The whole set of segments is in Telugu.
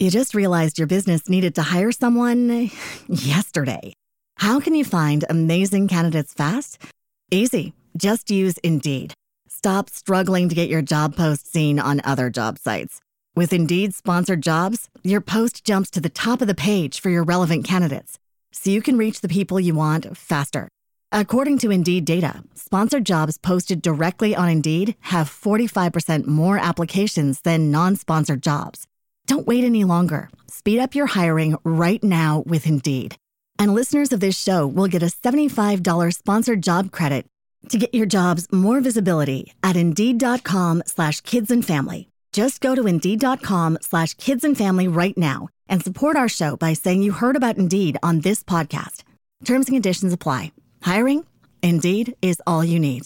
You just realized your business needed to hire someone yesterday. How can you find amazing candidates fast? Easy. Just use Indeed. Stop struggling to get your job post seen on other job sites. With Indeed sponsored jobs, your post jumps to the top of the page for your relevant candidates, so you can reach the people you want faster. According to Indeed data, sponsored jobs posted directly on Indeed have 45% more applications than non sponsored jobs. Don't wait any longer. Speed up your hiring right now with Indeed. And listeners of this show will get a $75 sponsored job credit to get your jobs more visibility at Indeed.com slash kids and family. Just go to Indeed.com slash kids and family right now and support our show by saying you heard about Indeed on this podcast. Terms and conditions apply. Hiring? Indeed is all you need.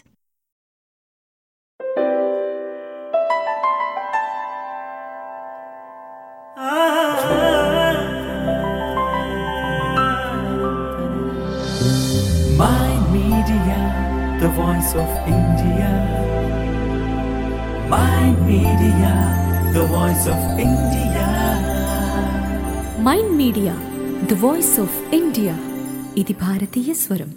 My Media, the voice of India. My Media, the voice of India. Mind media the voice of India ఇది భారతీయ స్వరం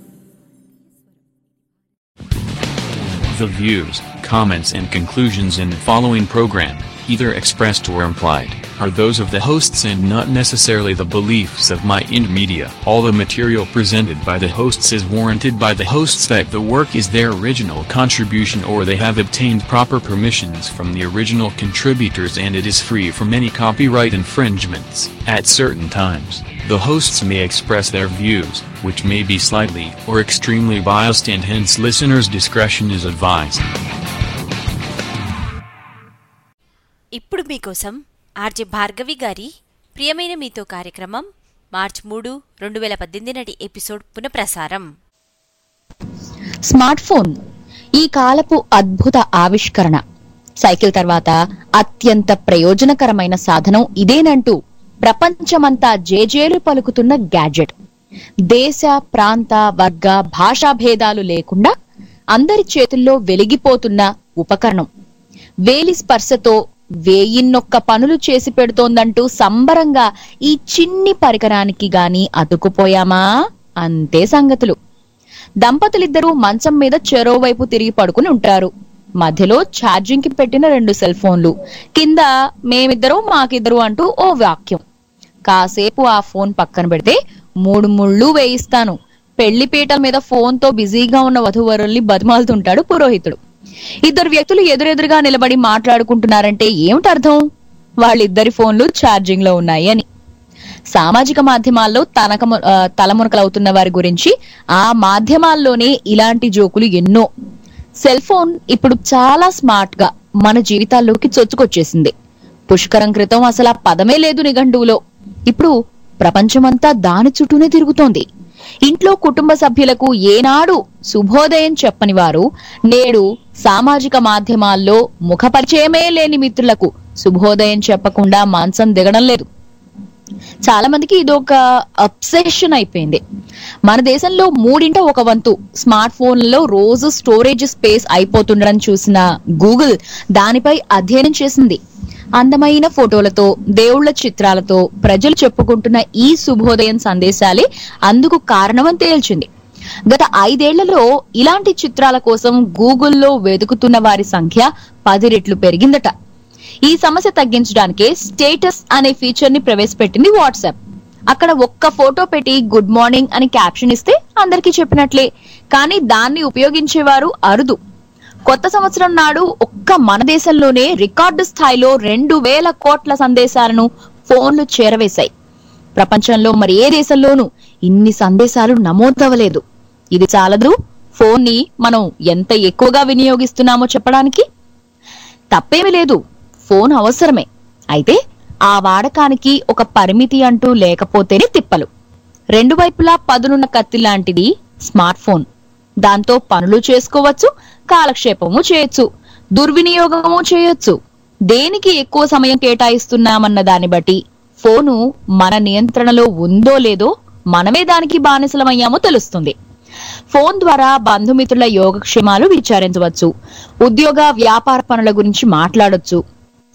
The views, comments, and conclusions in the following program, either expressed or implied, are those of the hosts and not necessarily the beliefs of My Ind Media. All the material presented by the hosts is warranted by the hosts that the work is their original contribution or they have obtained proper permissions from the original contributors and it is free from any copyright infringements. At certain times, the hosts may express their views, which may be slightly or extremely biased and hence listeners' discretion is advised. ఇప్పుడు మీకోసం ఆర్జే భార్గవి గారి ప్రియమైన మీతో కార్యక్రమం మార్చ్ మూడు రెండు వేల పద్దెనిమిది నాటి ఎపిసోడ్ పునఃప్రసారం స్మార్ట్ ఫోన్ ఈ కాలపు అద్భుత ఆవిష్కరణ సైకిల్ తర్వాత అత్యంత ప్రయోజనకరమైన సాధనం ఇదేనంటూ ప్రపంచమంతా జేజేలు పలుకుతున్న గ్యాడ్జెట్ దేశ ప్రాంత వర్గ భాషా భేదాలు లేకుండా అందరి చేతుల్లో వెలిగిపోతున్న ఉపకరణం వేలి స్పర్శతో వేయిన్నొక్క పనులు చేసి పెడుతోందంటూ సంబరంగా ఈ చిన్ని పరికరానికి గాని అతుకుపోయామా అంతే సంగతులు దంపతులిద్దరూ మంచం మీద చెరోవైపు తిరిగి పడుకుని ఉంటారు మధ్యలో ఛార్జింగ్ కి పెట్టిన రెండు సెల్ ఫోన్లు కింద మేమిద్దరు మాకిద్దరు అంటూ ఓ వాక్యం కాసేపు ఆ ఫోన్ పక్కన పెడితే మూడు ముళ్ళు వేయిస్తాను పెళ్లి పీటల మీద ఫోన్ తో బిజీగా ఉన్న వధువరుల్ని బతిమాలుతుంటాడు పురోహితుడు ఇద్దరు వ్యక్తులు ఎదురెదురుగా నిలబడి మాట్లాడుకుంటున్నారంటే ఏమిటి అర్థం వాళ్ళిద్దరి ఫోన్లు ఛార్జింగ్ లో ఉన్నాయి అని సామాజిక మాధ్యమాల్లో తనక ఆ, తలమునకలవుతున్న వారి గురించి ఆ మాధ్యమాల్లోనే ఇలాంటి జోకులు ఎన్నో సెల్ ఫోన్ ఇప్పుడు చాలా స్మార్ట్ గా మన జీవితాల్లోకి చొచ్చుకొచ్చేసింది పుష్కరం క్రితం అసలు ఆ పదమే లేదు నిఘంటువులో ఇప్పుడు ప్రపంచమంతా దాని చుట్టూనే తిరుగుతోంది ఇంట్లో కుటుంబ సభ్యులకు ఏనాడు శుభోదయం చెప్పని వారు నేడు సామాజిక మాధ్యమాల్లో ముఖ పరిచయమే లేని మిత్రులకు శుభోదయం చెప్పకుండా మాంసం దిగడం లేదు చాలా మందికి ఇది ఒక అబ్సెషన్ అయిపోయింది మన దేశంలో మూడింట ఒక వంతు స్మార్ట్ ఫోన్లలో రోజు స్టోరేజ్ స్పేస్ అయిపోతుండడం చూసిన గూగుల్ దానిపై అధ్యయనం చేసింది అందమైన ఫోటోలతో దేవుళ్ళ చిత్రాలతో ప్రజలు చెప్పుకుంటున్న ఈ శుభోదయం సందేశాలే అందుకు కారణమని తేల్చింది గత ఐదేళ్లలో ఇలాంటి చిత్రాల కోసం గూగుల్లో వెతుకుతున్న వారి సంఖ్య పది రెట్లు పెరిగిందట ఈ సమస్య తగ్గించడానికే స్టేటస్ అనే ఫీచర్ ని ప్రవేశపెట్టింది వాట్సాప్ అక్కడ ఒక్క ఫోటో పెట్టి గుడ్ మార్నింగ్ అని క్యాప్షన్ ఇస్తే అందరికీ చెప్పినట్లే కానీ దాన్ని ఉపయోగించేవారు అరుదు కొత్త సంవత్సరం నాడు ఒక్క మన దేశంలోనే రికార్డు స్థాయిలో రెండు వేల కోట్ల సందేశాలను ఫోన్లు చేరవేశాయి ప్రపంచంలో మరి ఏ దేశంలోనూ ఇన్ని సందేశాలు నమోదవలేదు ఇది చాలదు ఫోన్ ని మనం ఎంత ఎక్కువగా వినియోగిస్తున్నామో చెప్పడానికి తప్పేమీ లేదు ఫోన్ అవసరమే అయితే ఆ వాడకానికి ఒక పరిమితి అంటూ లేకపోతేనే తిప్పలు రెండు వైపులా పదునున్న కత్తి లాంటిది స్మార్ట్ ఫోన్ దాంతో పనులు చేసుకోవచ్చు కాలక్షేపము చేయొచ్చు దుర్వినియోగము చేయొచ్చు దేనికి ఎక్కువ సమయం కేటాయిస్తున్నామన్న దాన్ని బట్టి ఫోను మన నియంత్రణలో ఉందో లేదో మనమే దానికి బానిసలమయ్యామో తెలుస్తుంది ఫోన్ ద్వారా బంధుమిత్రుల యోగక్షేమాలు విచారించవచ్చు ఉద్యోగ వ్యాపార పనుల గురించి మాట్లాడొచ్చు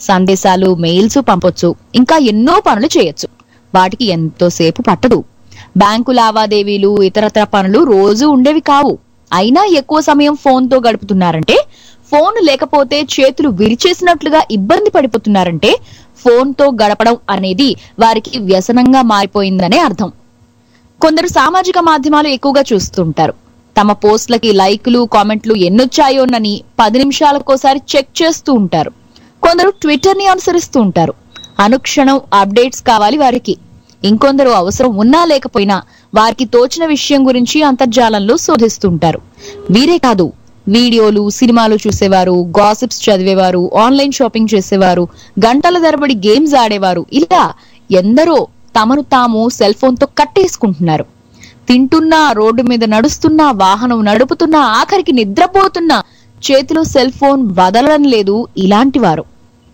సందేశాలు మెయిల్స్ పంపొచ్చు ఇంకా ఎన్నో పనులు చేయొచ్చు వాటికి ఎంతోసేపు పట్టదు బ్యాంకు లావాదేవీలు ఇతరత్ర పనులు రోజు ఉండేవి కావు అయినా ఎక్కువ సమయం ఫోన్ తో గడుపుతున్నారంటే ఫోన్ లేకపోతే చేతులు విరిచేసినట్లుగా ఇబ్బంది పడిపోతున్నారంటే ఫోన్ తో గడపడం అనేది వారికి వ్యసనంగా మారిపోయిందనే అర్థం కొందరు సామాజిక మాధ్యమాలు ఎక్కువగా చూస్తుంటారు తమ పోస్టులకి లైకులు కామెంట్లు ఎన్నొచ్చాయోనని పది నిమిషాలకోసారి చెక్ చేస్తూ ఉంటారు కొందరు ట్విట్టర్ ని అనుసరిస్తూ ఉంటారు అనుక్షణం అప్డేట్స్ కావాలి వారికి ఇంకొందరు అవసరం ఉన్నా లేకపోయినా వారికి తోచిన విషయం గురించి అంతర్జాలంలో శోధిస్తుంటారు వీరే కాదు వీడియోలు సినిమాలు చూసేవారు గాసిప్స్ చదివేవారు ఆన్లైన్ షాపింగ్ చేసేవారు గంటల తరబడి గేమ్స్ ఆడేవారు ఇలా ఎందరో తమను తాము సెల్ ఫోన్ తో కట్టేసుకుంటున్నారు తింటున్నా రోడ్డు మీద నడుస్తున్నా వాహనం నడుపుతున్నా ఆఖరికి నిద్రపోతున్నా చేతిలో సెల్ ఫోన్ వదలడం లేదు ఇలాంటి వారు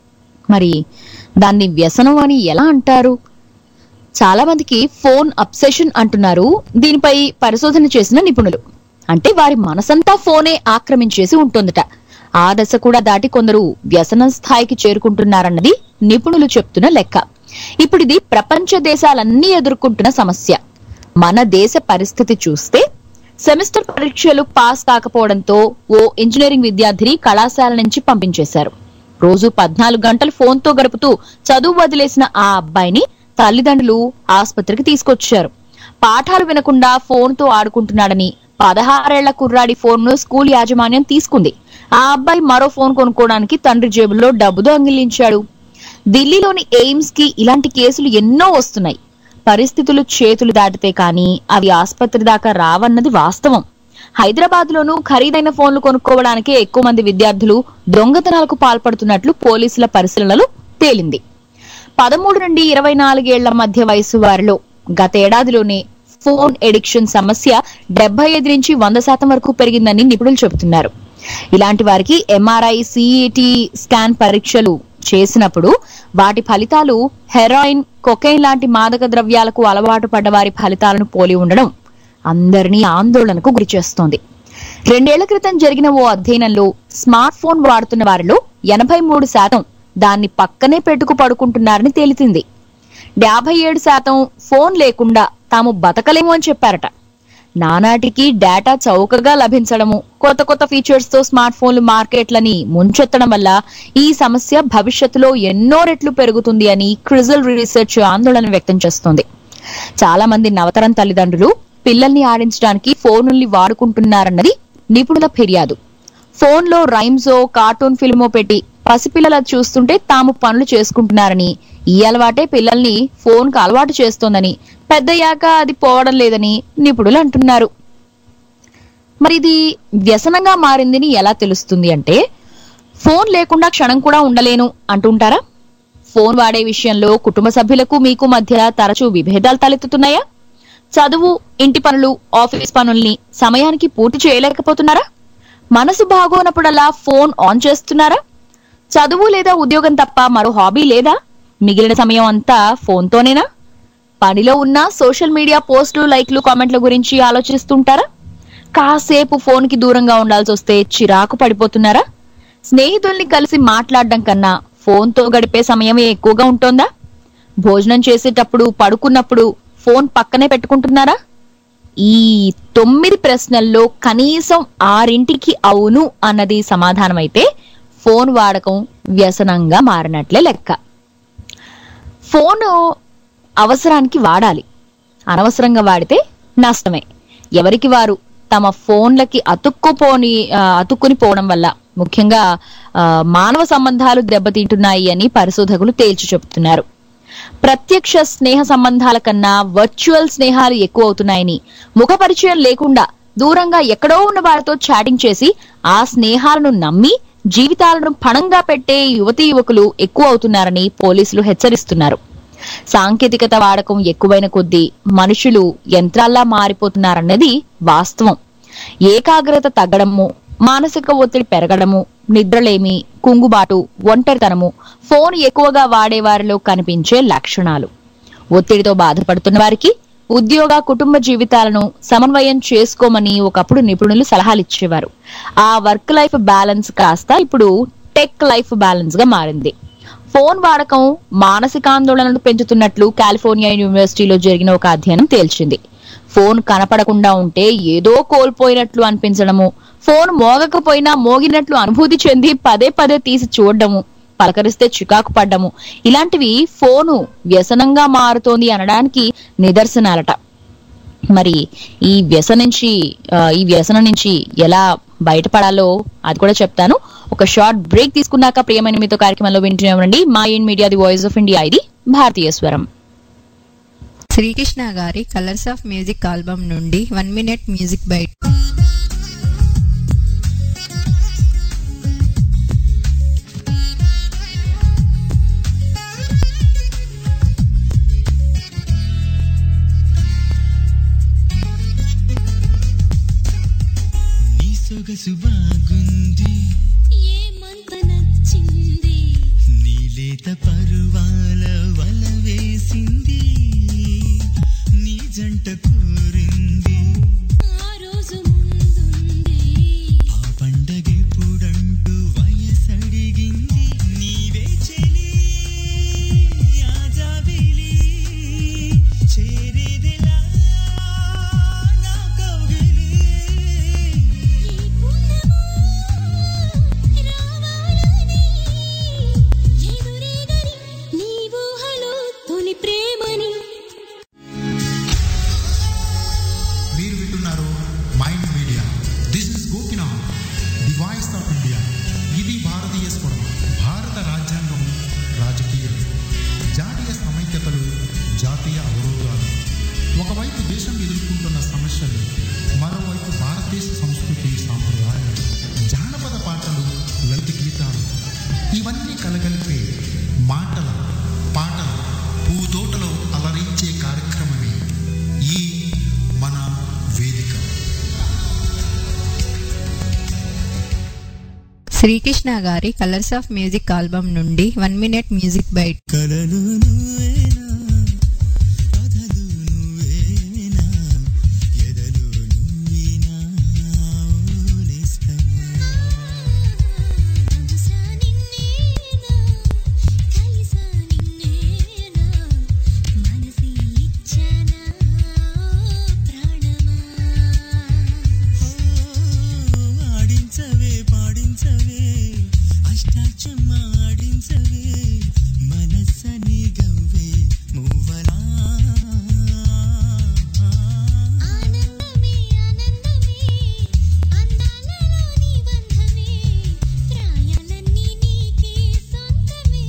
మరి దాన్ని వ్యసనం అని ఎలా అంటారు చాలా మందికి ఫోన్ అబ్సెషన్ అంటున్నారు దీనిపై పరిశోధన చేసిన నిపుణులు అంటే వారి మనసంతా ఫోనే ఆక్రమించేసి ఉంటుందట ఆ దశ కూడా దాటి కొందరు వ్యసన స్థాయికి చేరుకుంటున్నారన్నది నిపుణులు చెప్తున్న లెక్క ఇప్పుడు ఇది ప్రపంచ దేశాలన్నీ ఎదుర్కొంటున్న సమస్య మన దేశ పరిస్థితి చూస్తే సెమిస్టర్ పరీక్షలు పాస్ కాకపోవడంతో ఓ ఇంజనీరింగ్ విద్యార్థిని కళాశాల నుంచి పంపించేశారు రోజు పద్నాలుగు గంటలు ఫోన్ తో గడుపుతూ చదువు వదిలేసిన ఆ అబ్బాయిని తల్లిదండ్రులు ఆసుపత్రికి తీసుకొచ్చారు పాఠాలు వినకుండా ఫోన్ తో ఆడుకుంటున్నాడని పదహారేళ్ల కుర్రాడి ఫోన్ ను స్కూల్ యాజమాన్యం తీసుకుంది ఆ అబ్బాయి మరో ఫోన్ కొనుక్కోవడానికి తండ్రి జేబులో డబ్బుతో అంగిలించాడు ఢిల్లీలోని ఎయిమ్స్ కి ఇలాంటి కేసులు ఎన్నో వస్తున్నాయి పరిస్థితులు చేతులు దాటితే కానీ అవి ఆసుపత్రి దాకా రావన్నది వాస్తవం హైదరాబాద్ లోనూ ఖరీదైన ఫోన్లు కొనుక్కోవడానికే ఎక్కువ మంది విద్యార్థులు దొంగతనాలకు పాల్పడుతున్నట్లు పోలీసుల పరిశీలనలు తేలింది పదమూడు నుండి ఇరవై నాలుగేళ్ల మధ్య వయసు వారిలో గతేడాదిలోనే ఫోన్ ఎడిక్షన్ సమస్య డెబ్బై ఐదు నుంచి వంద శాతం వరకు పెరిగిందని నిపుణులు చెబుతున్నారు ఇలాంటి వారికి ఎంఆర్ఐ సిఈటి స్కాన్ పరీక్షలు చేసినప్పుడు వాటి ఫలితాలు హెరాయిన్ కొకైన్ లాంటి మాదక ద్రవ్యాలకు అలవాటు పడ్డ వారి ఫలితాలను పోలి ఉండడం అందరినీ ఆందోళనకు గురిచేస్తోంది రెండేళ్ల క్రితం జరిగిన ఓ అధ్యయనంలో స్మార్ట్ ఫోన్ వాడుతున్న వారిలో ఎనభై మూడు శాతం దాన్ని పక్కనే పెట్టుకు పడుకుంటున్నారని తేలిచింది యాభై ఏడు శాతం ఫోన్ లేకుండా తాము బతకలేము అని చెప్పారట నానాటికి డేటా చౌకగా లభించడము కొత్త కొత్త ఫీచర్స్ తో స్మార్ట్ ఫోన్లు మార్కెట్లని ముంచెత్తడం వల్ల ఈ సమస్య భవిష్యత్తులో ఎన్నో రెట్లు పెరుగుతుంది అని క్రిజల్ రీసెర్చ్ ఆందోళన వ్యక్తం చేస్తోంది చాలా మంది నవతరం తల్లిదండ్రులు పిల్లల్ని ఆడించడానికి ఫోనుల్ని వాడుకుంటున్నారన్నది నిపుణుల ఫిర్యాదు ఫోన్ లో రైమ్సో కార్టూన్ ఫిల్మో పెట్టి పసిపిల్లల చూస్తుంటే తాము పనులు చేసుకుంటున్నారని ఈ అలవాటే పిల్లల్ని ఫోన్ కు అలవాటు చేస్తోందని పెద్దయ్యాక అది పోవడం లేదని నిపుణులు అంటున్నారు మరి ఇది వ్యసనంగా మారిందని ఎలా తెలుస్తుంది అంటే ఫోన్ లేకుండా క్షణం కూడా ఉండలేను అంటుంటారా ఫోన్ వాడే విషయంలో కుటుంబ సభ్యులకు మీకు మధ్య తరచూ విభేదాలు తలెత్తుతున్నాయా చదువు ఇంటి పనులు ఆఫీస్ పనుల్ని సమయానికి పూర్తి చేయలేకపోతున్నారా మనసు బాగోనప్పుడల్లా ఫోన్ ఆన్ చేస్తున్నారా చదువు లేదా ఉద్యోగం తప్ప మరో హాబీ లేదా మిగిలిన సమయం అంతా ఫోన్తోనేనా పనిలో ఉన్న సోషల్ మీడియా పోస్టులు లైక్లు కామెంట్ల గురించి ఆలోచిస్తుంటారా కాసేపు ఫోన్ కి దూరంగా ఉండాల్సి వస్తే చిరాకు పడిపోతున్నారా స్నేహితుల్ని కలిసి మాట్లాడడం కన్నా ఫోన్ తో గడిపే సమయం ఎక్కువగా ఉంటోందా భోజనం చేసేటప్పుడు పడుకున్నప్పుడు ఫోన్ పక్కనే పెట్టుకుంటున్నారా ఈ తొమ్మిది ప్రశ్నల్లో కనీసం ఆరింటికి అవును అన్నది సమాధానం అయితే ఫోన్ వాడకం వ్యసనంగా మారినట్లే లెక్క ఫోను అవసరానికి వాడాలి అనవసరంగా వాడితే నష్టమే ఎవరికి వారు తమ ఫోన్లకి అతుక్కుపోని ఆ, అతుక్కుని పోవడం వల్ల ముఖ్యంగా ఆ, మానవ సంబంధాలు దెబ్బతింటున్నాయి అని పరిశోధకులు తేల్చి చెబుతున్నారు ప్రత్యక్ష స్నేహ సంబంధాల కన్నా వర్చువల్ స్నేహాలు ఎక్కువ అవుతున్నాయని ముఖ పరిచయం లేకుండా దూరంగా ఎక్కడో ఉన్న వారితో చాటింగ్ చేసి ఆ స్నేహాలను నమ్మి జీవితాలను పణంగా పెట్టే యువతీ యువకులు ఎక్కువ అవుతున్నారని పోలీసులు హెచ్చరిస్తున్నారు సాంకేతికత వాడకం ఎక్కువైన కొద్దీ మనుషులు యంత్రాల్లా మారిపోతున్నారన్నది వాస్తవం ఏకాగ్రత తగ్గడము మానసిక ఒత్తిడి పెరగడము నిద్రలేమి కుంగుబాటు ఒంటరితనము ఫోన్ ఎక్కువగా వాడే వారిలో కనిపించే లక్షణాలు ఒత్తిడితో బాధపడుతున్న వారికి ఉద్యోగ కుటుంబ జీవితాలను సమన్వయం చేసుకోమని ఒకప్పుడు నిపుణులు సలహాలు ఇచ్చేవారు ఆ వర్క్ లైఫ్ బ్యాలెన్స్ కాస్త ఇప్పుడు టెక్ లైఫ్ బ్యాలెన్స్ గా మారింది ఫోన్ వాడకం మానసికాందోళనలు పెంచుతున్నట్లు కాలిఫోర్నియా యూనివర్సిటీలో జరిగిన ఒక అధ్యయనం తేల్చింది ఫోన్ కనపడకుండా ఉంటే ఏదో కోల్పోయినట్లు అనిపించడము ఫోన్ మోగకపోయినా మోగినట్లు అనుభూతి చెంది పదే పదే తీసి చూడడము పలకరిస్తే చికాకు పడ్డము ఇలాంటివి ఫోను వ్యసనంగా మారుతోంది అనడానికి నిదర్శనాలట మరి ఈ వ్యసన నుంచి ఆ, ఈ వ్యసనం నుంచి ఎలా బయటపడాలో అది కూడా చెప్తాను ఒక షార్ట్ బ్రేక్ తీసుకున్నాక ప్రియమైన మీతో కార్యక్రమంలో వింటూనే ఉండండి Mind Media the voice of India ఇది భారతీయ స్వరం శ్రీకృష్ణ గారి కలర్స్ ఆఫ్ మ్యూజిక్ ఆల్బమ్ నుండి వన్ మినిట్ మ్యూజిక్ బైట్ నీ సొగసు బాగుంది ఏమంత నచ్చింది నీ లేత పరువాల వల వేసింది నీ జంట కోరింది ఆ రోజు ముందుంది ఆ పండగెప్పుడంటూ వయసడిగింది నీవే చెలి ఆజాబిలి చేరేదెలా నా కౌగిలి ఈ పుణ్యమా రావాలని ఎదురేగని నీ ఊహలో తొలి ప్రేమని మీరు వింటున్నారు Mind Media this is Gopinath the voice of India ఇది భారతీయ స్వరం భారత రాజ్యాంగం రాజకీయం జాతీయ సమైక్యతలు జాతీయ అవరోధాలు ఒకవైపు దేశం ఎదుర్కొంటున్న సమస్యలు మరోవైపు భారతదేశ సంస్కృతి సాంప్రదాయాలు జానపద పాటలు లలిత గీతాలు ఇవన్నీ కలగలిపే మాటల పాటల పూతోటలో అలరించే కార్యక్రమమే ఈ మన వేదిక శ్రీకృష్ణ గారి కలర్స్ ఆఫ్ మ్యూజిక్ ఆల్బమ్ నుండి వన్ మినిట్ మ్యూజిక్ బైట్ కలలు నువ్వేనా కథలు నువ్వేనా ఎదలు నువ్వేనా ఓ నేస్తమా మనసా నిన్నేనా కలిసా నిన్నేనా మనసి ఇచ్చానా ప్రాణమా ఆడించవే పాడించవే అష్టాచమ్మా ఆడించవే మనస్సని గవ్వే మువ్వలా ఆనందమే ఆనందమే అందాలలో నీ బంధమే ప్రాయాలన్నీ నీకే సొంతమే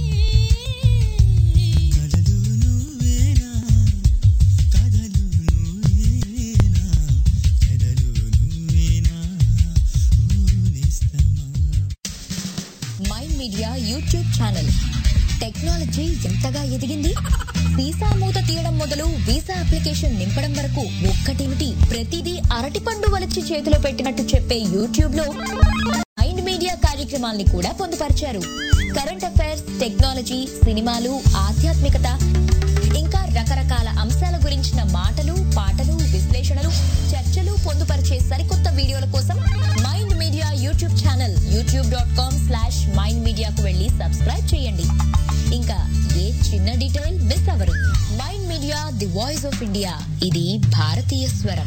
కలలు నువ్వేనా కథలు నువ్వేనా ఎదలు నువ్వేనా ఓ నేస్తమా Mind Media YouTube channel technology ఎంతగా ఎదిగింది వీసా మూత తీయడం మొదలు వీసా అప్లికేషన్ నింపడం వరకు ఒక్కటేమిటి ప్రతిదీ అరటిపండు వలచి చేతిలో పెట్టినట్టు చెప్పే యూట్యూబ్ లో మైండ్ మీడియా కార్యక్రమాల్ని కూడా పొందుపరిచారు కరెంట్ అఫైర్స్ టెక్నాలజీ సినిమాలు ఆధ్యాత్మికత ఇంకా రకరకాల అంశాల గురించిన మాటలు పాటలు విశ్లేషణలు చర్చలు పొందుపరిచే సరికొత్త వీడియోల కోసం Mind Media YouTube channel YouTube dot com slash Mind మీడియాకు వెళ్ళి సబ్స్క్రైబ్ చేయండి ఇంకా ఏ చిన్న డీటెయిల్ మిస్ అవ్వరు Mind Media the voice of India ఇది భారతీయ స్వరం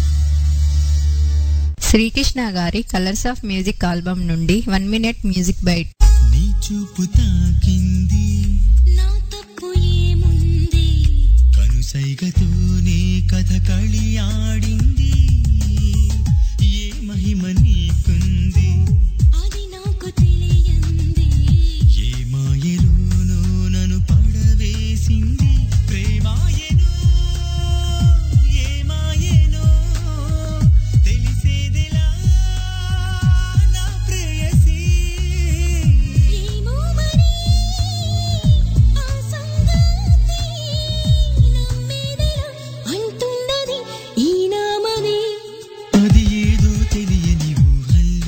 శ్రీకృష్ణ గారి కలర్స్ ఆఫ్ మ్యూజిక్ ఆల్బమ్ నుండి వన్ మినిట్ మ్యూజిక్ బైట్ నీ చూపు తాకింది నా తప్పు ఏముంది కనుసైగతోనే కథ కళి ఆడింది ఏ మహిమ నీకుంది అది నాకు తెలియంది ఏ మాయలోనో నన్ను పడవేసింది ప్రేమాయనో ఏ మాయనో తెలిసేదిలా నా ప్రేయసీ ఏమో మరి ఆ సంగతి నమ్మేదెలా అంటున్నది ఈ నామది అది ఏదో తెలియని ఊహల్లో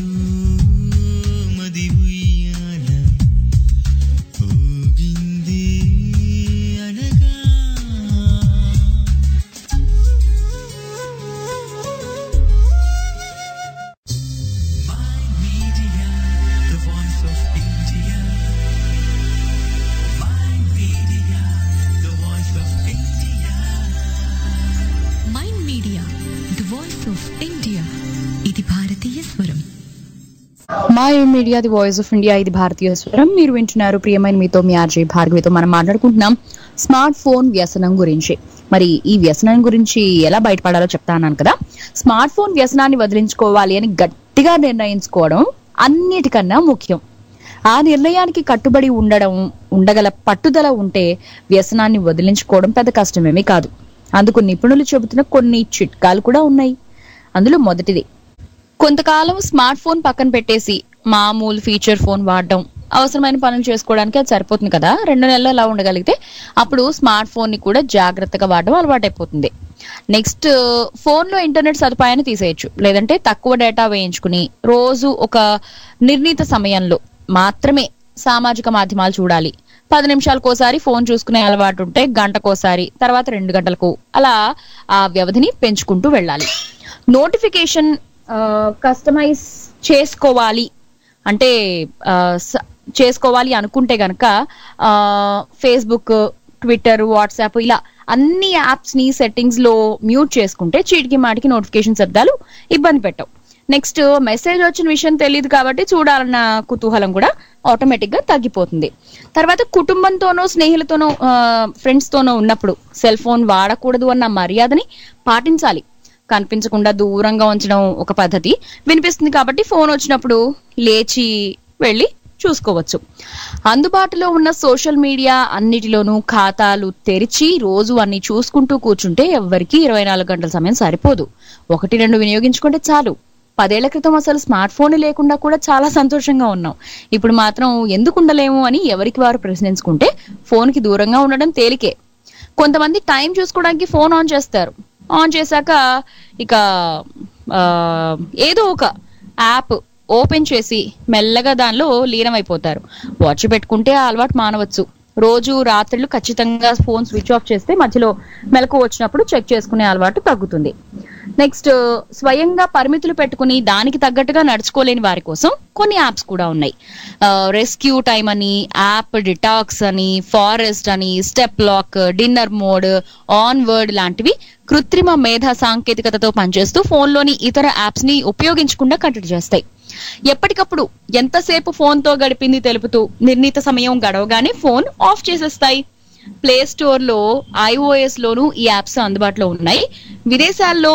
Mind Media the voice of India ఇది భారతీయ స్వరం మీరు వింటున్నారు ప్రియమైన మీతో మీ ఆర్జే భార్గవితో మనం మాట్లాడుకుంటున్నాం స్మార్ట్ ఫోన్ వ్యసనం గురించి మరి ఈ వ్యసనం గురించి ఎలా బయటపడాలో చెప్తాను కదా స్మార్ట్ ఫోన్ వ్యసనాన్ని వదిలించుకోవాలి అని గట్టిగా నిర్ణయించుకోవడం అన్నిటికన్నా ముఖ్యం ఆ నిర్ణయానికి కట్టుబడి ఉండడం ఉండగల పట్టుదల ఉంటే వ్యసనాన్ని వదిలించుకోవడం పెద్ద కష్టమేమీ కాదు అందుకు నిపుణులు చెబుతున్న కొన్ని చిట్కాలు కూడా ఉన్నాయి అందులో మొదటిది కొంతకాలం స్మార్ట్ ఫోన్ పక్కన పెట్టేసి మామూలు ఫీచర్ ఫోన్ వాడడం అవసరమైన పనులు చేసుకోవడానికి అది సరిపోతుంది కదా రెండు నెలలు అలా ఉండగలిగితే అప్పుడు స్మార్ట్ ఫోన్ ని కూడా జాగ్రత్తగా వాడడం అలవాటైపోతుంది నెక్స్ట్ ఫోన్ లో ఇంటర్నెట్ సదుపాయాన్ని తీసేయచ్చు లేదంటే తక్కువ డేటా వేయించుకుని రోజు ఒక నిర్ణీత సమయంలో మాత్రమే సామాజిక మాధ్యమాలు చూడాలి పది నిమిషాలకోసారి ఫోన్ చూసుకునే అలవాటు ఉంటే గంటకోసారి తర్వాత రెండు గంటలకు అలా ఆ వ్యవధిని పెంచుకుంటూ వెళ్ళాలి నోటిఫికేషన్ కస్టమైజ్ చేసుకోవాలి అంటే ఆ, స- చేసుకోవాలి అనుకుంటే గనక ఫేస్బుక్ ట్విట్టర్ వాట్సాప్ ఇలా అన్ని యాప్స్ ని సెట్టింగ్స్ లో మ్యూట్ చేసుకుంటే చీటికి మాటికి నోటిఫికేషన్ శబ్దాలు ఇబ్బంది పెట్టవు నెక్స్ట్ మెసేజ్ వచ్చిన విషయం తెలియదు కాబట్టి చూడాలన్న కుతూహలం కూడా ఆటోమేటిక్ గా తగ్గిపోతుంది తర్వాత కుటుంబంతోనో స్నేహితులతోనో ఫ్రెండ్స్ తోనో ఉన్నప్పుడు సెల్ ఫోన్ వాడకూడదు అన్న మర్యాదని పాటించాలి కనిపించకుండా దూరంగా ఉంచడం ఒక పద్ధతి వినిపిస్తుంది కాబట్టి ఫోన్ వచ్చినప్పుడు లేచి వెళ్ళి చూసుకోవచ్చు అందుబాటులో ఉన్న సోషల్ మీడియా అన్నిటిలోనూ ఖాతాలు తెరిచి రోజు అన్ని చూసుకుంటూ కూర్చుంటే ఎవ్వరికి ఇరవై నాలుగు గంటల సమయం సరిపోదు ఒకటి రెండు వినియోగించుకుంటే చాలు పదేళ్ల క్రితం అసలు స్మార్ట్ ఫోన్ లేకుండా కూడా చాలా సంతోషంగా ఉన్నాం ఇప్పుడు మాత్రం ఎందుకు ఉండలేము అని ఎవరికి వారు ప్రశ్నించుకుంటే ఫోన్ కి దూరంగా ఉండడం తేలికే కొంతమంది టైం చూసుకోవడానికి ఫోన్ ఆన్ చేస్తారు ఆన్ చేశాక ఇక ఆ, ఏదో ఒక యాప్ ఓపెన్ చేసి మెల్లగా దానిలో లీనమైపోతారు వాచ్ పెట్టుకుంటే ఆ అలవాటు మానవచ్చు రోజు రాత్రులు ఖచ్చితంగా ఫోన్ స్విచ్ ఆఫ్ చేస్తే మధ్యలో మెలకు వచ్చినప్పుడు చెక్ చేసుకునే అలవాటు తగ్గుతుంది నెక్స్ట్ స్వయంగా పరిమితులు పెట్టుకుని దానికి తగ్గట్టుగా నడుచుకోలేని వారి కోసం కొన్ని యాప్స్ కూడా ఉన్నాయి రెస్క్యూ టైమ్ అని యాప్ డిటాక్స్ అని ఫారెస్ట్ అని step lock dinner mode on word లాంటివి కృత్రిమ మేధా సాంకేతికతతో పనిచేస్తూ ఫోన్లోని ఇతర యాప్స్ ని ఉపయోగించకుండా కట్టడి చేస్తాయి ఎప్పటికప్పుడు ఎంతసేపు ఫోన్ తో గడిపింది తెలుపుతూ నిర్ణీత సమయం గడవగానే ఫోన్ ఆఫ్ చేసేస్తాయి ప్లే స్టోర్ లో ఐఓఎస్ లోను ఈ యాప్స్ అందుబాటులో ఉన్నాయి విదేశాల్లో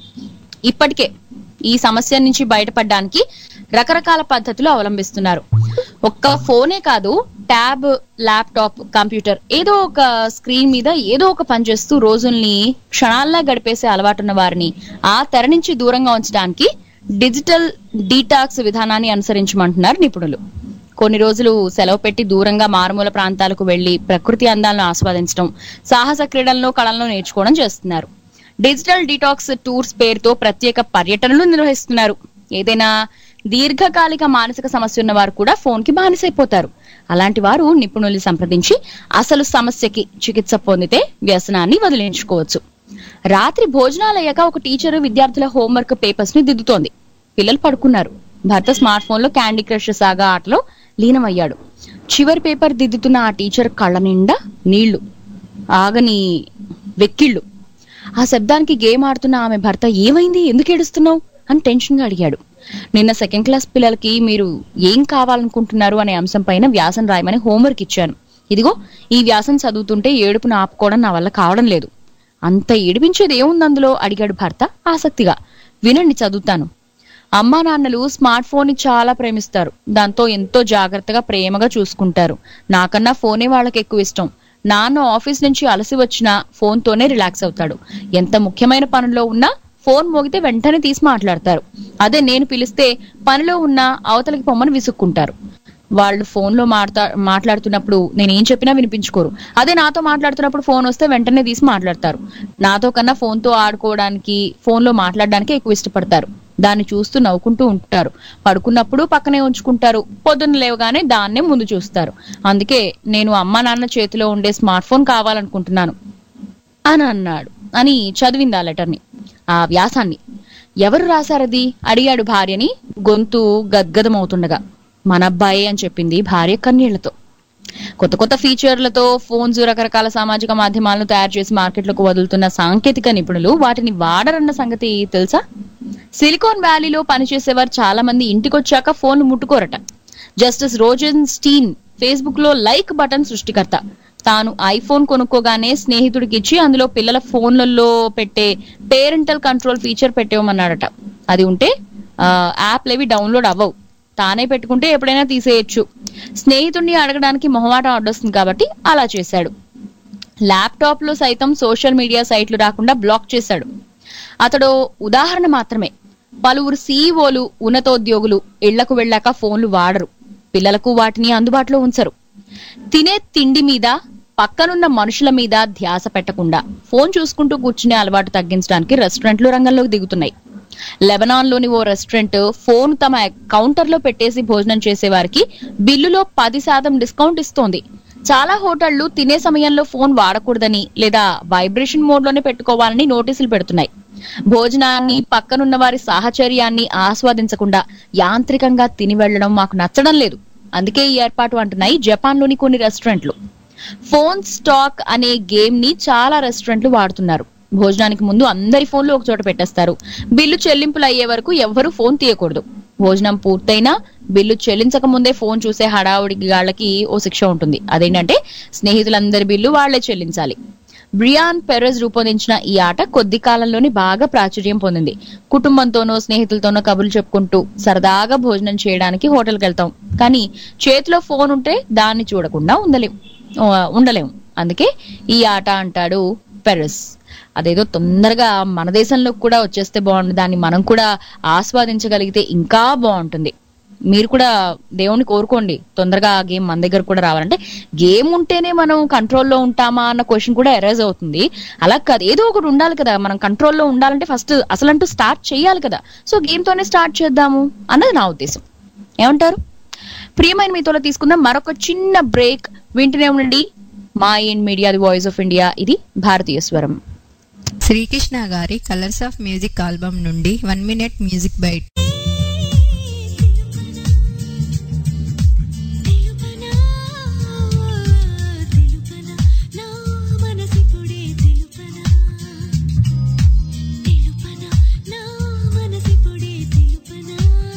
ఇప్పటికే ఈ సమస్య నుంచి బయటపడడానికి రకరకాల పద్ధతులు అవలంబిస్తున్నారు ఒక్క ఫోనే కాదు ట్యాబ్ ల్యాప్టాప్ కంప్యూటర్ ఏదో ఒక స్క్రీన్ మీద ఏదో ఒక పని చేస్తూ రోజుల్ని క్షణాల్లో గడిపేసే అలవాటున్న వారిని ఆ తెర నుంచి దూరంగా ఉంచడానికి డిజిటల్ డీటాక్స్ విధానాన్ని అనుసరించమంటున్నారు నిపుణులు కొన్ని రోజులు సెలవు పెట్టి దూరంగా మారుమూల ప్రాంతాలకు వెళ్లి ప్రకృతి అందాలను ఆస్వాదించడం సాహస క్రీడలను కళలను నేర్చుకోవడం చేస్తున్నారు డిజిటల్ డిటాక్స్ టూర్స్ పేరుతో ప్రత్యేక పర్యటనలు నిర్వహిస్తున్నారు ఏదైనా దీర్ఘకాలిక మానసిక సమస్య ఉన్న వారు కూడా ఫోన్ కి బానిసైపోతారు అలాంటి వారు నిపుణుల్ని సంప్రదించి అసలు సమస్యకి చికిత్స పొందితే వ్యసనాన్ని వదిలించుకోవచ్చు రాత్రి భోజనాలయ్యాక ఒక టీచర్ విద్యార్థుల హోంవర్క్ పేపర్స్ ని దిద్దుతోంది పిల్లలు పడుకున్నారు భర్త స్మార్ట్ ఫోన్ లో క్యాండీ క్రష్ సాగా ఆటలో లీనమయ్యాడు చివరి పేపర్ దిద్దుతున్న ఆ టీచర్ కళ్ళ నిండా నీళ్లు ఆగని వెక్కిళ్ళు ఆ శబ్దానికి గేమ్ ఆడుతున్న ఆమె భర్త ఏమైంది ఎందుకు ఏడుస్తున్నావు అని టెన్షన్ గా అడిగాడు నిన్న సెకండ్ క్లాస్ పిల్లలకి మీరు ఏం కావాలనుకుంటున్నారు అనే అంశం పైన వ్యాసం రాయమని హోంవర్క్ ఇచ్చాను ఇదిగో ఈ వ్యాసం చదువుతుంటే ఏడుపును ఆపుకోవడం నా వల్ల కావడం లేదు అంత ఏడిపించేది ఏముంది అందులో అడిగాడు భర్త ఆసక్తిగా వినండి చదువుతాను అమ్మా నాన్నలు స్మార్ట్ ఫోన్ ని చాలా ప్రేమిస్తారు దాంతో ఎంతో జాగ్రత్తగా ప్రేమగా చూసుకుంటారు నాకన్నా ఫోనే వాళ్ళకి ఎక్కువ ఇష్టం నాన్న ఆఫీస్ నుంచి అలసి వచ్చినా ఫోన్ తోనే రిలాక్స్ అవుతాడు ఎంత ముఖ్యమైన పనుల్లో ఉన్నా ఫోన్ మోగితే వెంటనే తీసి మాట్లాడతారు అదే నేను పిలిస్తే పనిలో ఉన్న అవతలకి పొమ్మని విసుక్కుంటారు వాళ్ళు ఫోన్ లో మాట్లా మాట్లాడుతున్నప్పుడు నేను ఏం చెప్పినా వినిపించుకోరు అదే నాతో మాట్లాడుతున్నప్పుడు ఫోన్ వస్తే వెంటనే తీసి మాట్లాడతారు నాతో కన్నా ఫోన్ తో ఆడుకోవడానికి ఫోన్ లో మాట్లాడడానికి ఎక్కువ ఇష్టపడతారు దాన్ని చూస్తూ నవ్వుకుంటూ ఉంటారు పడుకున్నప్పుడు పక్కనే ఉంచుకుంటారు పొద్దున్న లేవగానే దాన్నే ముందు చూస్తారు అందుకే నేను అమ్మ నాన్న చేతిలో ఉండే స్మార్ట్ ఫోన్ కావాలనుకుంటున్నాను అని అన్నాడు అని చదివింది ఆ లెటర్ని ఆ వ్యాసాన్ని ఎవరు రాశారది అడిగాడు భార్యని గొంతు గద్గదమవుతుండగా మన అబ్బాయి అని చెప్పింది భార్య కన్నీళ్లతో కొత్త కొత్త ఫీచర్లతో ఫోన్స్ రకరకాల సామాజిక మాధ్యమాలను తయారు చేసి మార్కెట్లోకి వదులుతున్న సాంకేతిక నిపుణులు వాటిని వాడరన్న సంగతి తెలుసా సిలికాన్ వ్యాలీలో పనిచేసేవారు చాలా మంది ఇంటికొచ్చాక ఫోన్ ముట్టుకోరట జస్టిస్ రోజన్ స్టీన్ ఫేస్బుక్ లో లైక్ బటన్ సృష్టికర్త తాను ఐఫోన్ కొనుక్కోగానే స్నేహితుడికి ఇచ్చి అందులో పిల్లల ఫోన్లలో పెట్టే పేరెంటల్ కంట్రోల్ ఫీచర్ పెట్టేవమన్నాడట అది ఉంటే ఆ, యాప్లు ఏవి డౌన్లోడ్ అవ్వవు తానే పెట్టుకుంటే ఎప్పుడైనా తీసేయొచ్చు స్నేహితుడిని అడగడానికి మొహమాటం అడ్డొస్తుంది కాబట్టి అలా చేశాడు ల్యాప్టాప్ లో సైతం సోషల్ మీడియా సైట్లు రాకుండా బ్లాక్ చేశాడు అతడు ఉదాహరణ మాత్రమే పలువురు సీఈఓలు ఉన్నతోద్యోగులు ఇళ్లకు వెళ్ళాక ఫోన్లు వాడరు పిల్లలకు వాటిని అందుబాటులో ఉంచరు తినే తిండి మీద పక్కనున్న మనుషుల మీద ధ్యాస పెట్టకుండా ఫోన్ చూసుకుంటూ కూర్చునే అలవాటు తగ్గించడానికి రెస్టారెంట్లు రంగంలోకి దిగుతున్నాయి లెబనాన్ లోని ఓ రెస్టారెంట్ ఫోన్ తమ కౌంటర్ లో పెట్టేసి భోజనం చేసే వారికి బిల్లులో పది శాతం డిస్కౌంట్ ఇస్తోంది చాలా హోటళ్లు తినే సమయంలో ఫోన్ వాడకూడదని లేదా వైబ్రేషన్ మోడ్ లోనే పెట్టుకోవాలని నోటీసులు పెడుతున్నాయి భోజనాన్ని పక్కనున్న వారి సాహచర్యాన్ని ఆస్వాదించకుండా యాంత్రికంగా తిని వెళ్లడం మాకు నచ్చడం లేదు అందుకే ఈ ఏర్పాటు అంటున్నాయి జపాన్ లోని కొన్ని రెస్టారెంట్లు ఫోన్ స్టాక్ అనే గేమ్ ని చాలా రెస్టారెంట్లు వాడుతున్నారు భోజనానికి ముందు అందరి ఫోన్లు ఒక చోట పెట్టేస్తారు బిల్లు చెల్లింపులు అయ్యే వరకు ఎవ్వరూ ఫోన్ తీయకూడదు భోజనం పూర్తయినా బిల్లు చెల్లించక ముందే ఫోన్ చూసే హడావుడి గాళ్ళకి ఓ శిక్ష ఉంటుంది అదేంటంటే స్నేహితులందరి బిల్లు వాళ్లే చెల్లించాలి బ్రియాన్ పెరెజ్ రూపొందించిన ఈ ఆట కొద్ది కాలంలోనే బాగా ప్రాచుర్యం పొందింది కుటుంబంతోనో స్నేహితులతోనో కబుర్లు చెప్పుకుంటూ సరదాగా భోజనం చేయడానికి హోటల్కి వెళ్తాం కానీ చేతిలో ఫోన్ ఉంటే దాన్ని చూడకుండా ఉండలేం ఆ, ఉండలేం అందుకే ఈ ఆట అంటాడు పెరెస్ అదేదో తొందరగా మన దేశంలో కూడా వచ్చేస్తే బాగుంటుంది దాన్ని మనం కూడా ఆస్వాదించగలిగితే ఇంకా బాగుంటుంది మీరు కూడా దేవుని కోరుకోండి తొందరగా ఆ గేమ్ మన దగ్గర కూడా రావాలంటే గేమ్ ఉంటేనే మనం కంట్రోల్లో ఉంటామా అన్న క్వశ్చన్ కూడా ఎరేజ్ అవుతుంది అలా కాదు ఏదో ఒకటి ఉండాలి కదా మనం కంట్రోల్లో ఉండాలంటే ఫస్ట్ అసలంటూ స్టార్ట్ చేయాలి కదా సో గేమ్ తోనే స్టార్ట్ చేద్దాము అన్నది నా ఉద్దేశం ఏమంటారు ప్రియమైన మీతో తీసుకుందాం మరొక చిన్న బ్రేక్ వింటూనే ఉండండి Mind Media the voice of India ఇది భారతీయ స్వరం శ్రీకృష్ణ గారి కలర్స్ ఆఫ్ మ్యూజిక్ ఆల్బమ్ నుండి వన్ మినిట్ మ్యూజిక్ బైట్ నా మనసిపుడే తెలుపనా తెలుపనా నా మనసిపుడే తెలుపనా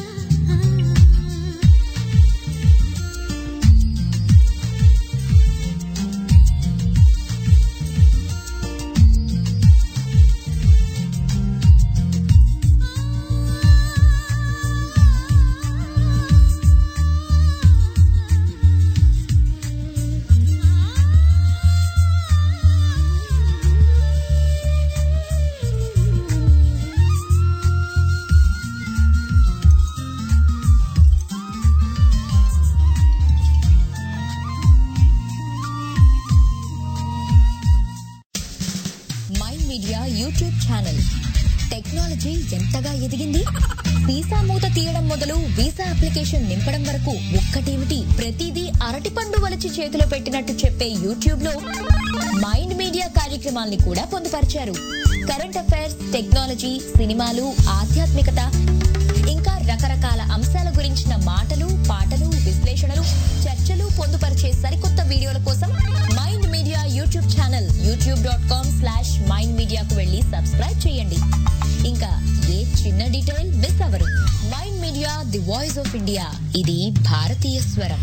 Mind Media YouTube channel technology ఎంతగా ఎదిగింది వీసా మూత తీయడం మొదలు వీసా అప్లికేషన్ నింపడం వరకు ఒక్కటేమిటి ప్రతిదీ అరటిపండు వలచి చేతిలో పెట్టినట్టు చెప్పే యూట్యూబ్ లో మైండ్ మీడియా కార్యక్రమాల్ని కూడా పొందుపరిచారు కరెంట్ అఫైర్స్ టెక్నాలజీ సినిమాలు ఆధ్యాత్మికత ఇంకా రకరకాల అంశాల గురించిన మాటలు పాటలు విశ్లేషణలు చర్చలు పొందుపరిచే సరికొత్త వీడియోల కోసం Mind Media YouTube channel YouTube dot com slash Mind మీడియాకు వెళ్ళి సబ్స్క్రైబ్ చేయండి ఇంకా ఏ చిన్న డీటెయిల్ మిస్ అవ్వరు Mind Media the voice of India ఇది భారతీయ స్వరం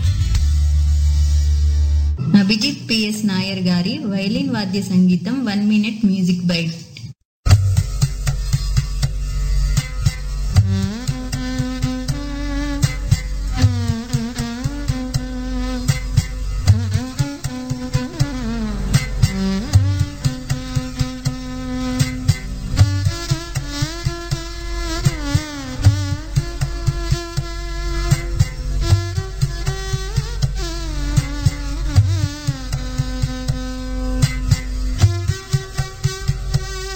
అభిజిత్ పిఎస్ నాయర్ గారి వైలిన్ వాద్య సంగీతం వన్ మినిట్ మ్యూజిక్ బైట్ ఆ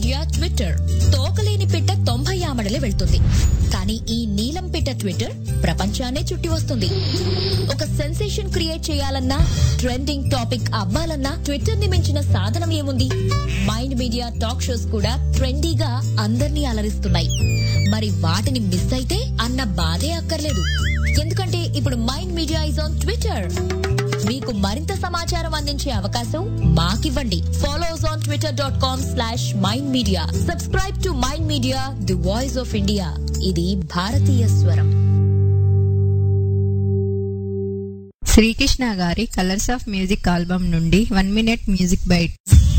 మీడియా ట్విట్టర్ తోకలేని పిట్ట తొంభై ఆమడలే వెళ్తుంది కానీ ఈ నీలం పిట్ట ట్విట్టర్ ప్రపంచాన్నే చుట్టి వస్తుంది ఒక సెన్సేషన్ క్రియేట్ చేయాలన్నా ట్రెండింగ్ టాపిక్ అవ్వాలన్నా ట్విట్టర్ ని మించిన సాధనం ఏముంది మైండ్ మీడియా టాక్ షోస్ కూడా ట్రెండీగా అందర్నీ అలరిస్తున్నాయి మరి వాటిని మిస్ అయితే అన్న బాధే అక్కర్లేదు ఎందుకంటే ఇప్పుడు Mind Media is on Twitter మీకు మరింత సమాచారం అందించే అవకాశం మాకివ్వండి follow us on Twitter dot com slash Mind Media subscribe to mind Media the voice of India ఇది భారతీయ స్వరం శ్రీకృష్ణ గారి కలర్స్ ఆఫ్ మ్యూజిక్ ఆల్బమ్ నుండి వన్ మినిట్ మ్యూజిక్ బైట్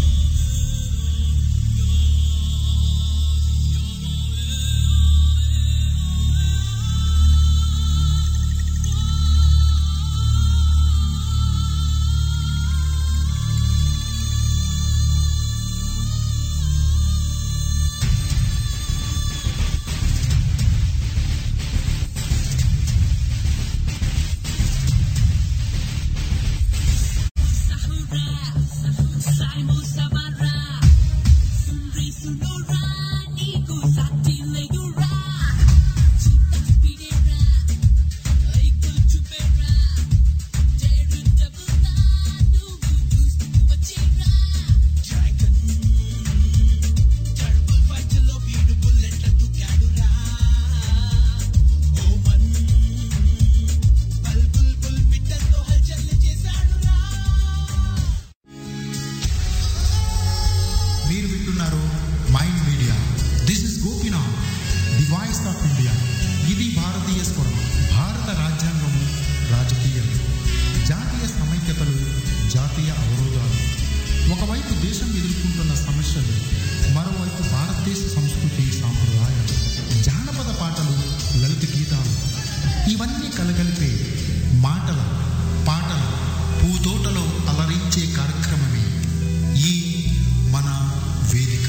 మీరు వింటున్నారు Mind Media this is Gopinath the voice of India ఇది భారతీయ స్వరం భారత రాజ్యాంగము రాజకీయం జాతీయ సమైక్యతలు జాతీయ అవరోధాలు ఒకవైపు దేశం ఎదుర్కొంటున్న సమస్యలు మరోవైపు భారతదేశ సంస్కృతి సాంప్రదాయాలు జానపద పాటలు లలిత గీతాలు ఇవన్నీ కలగలిపే మాటల పాటల పూతోటలో అలరించే కార్యక్రమమే ఈ మన వేదిక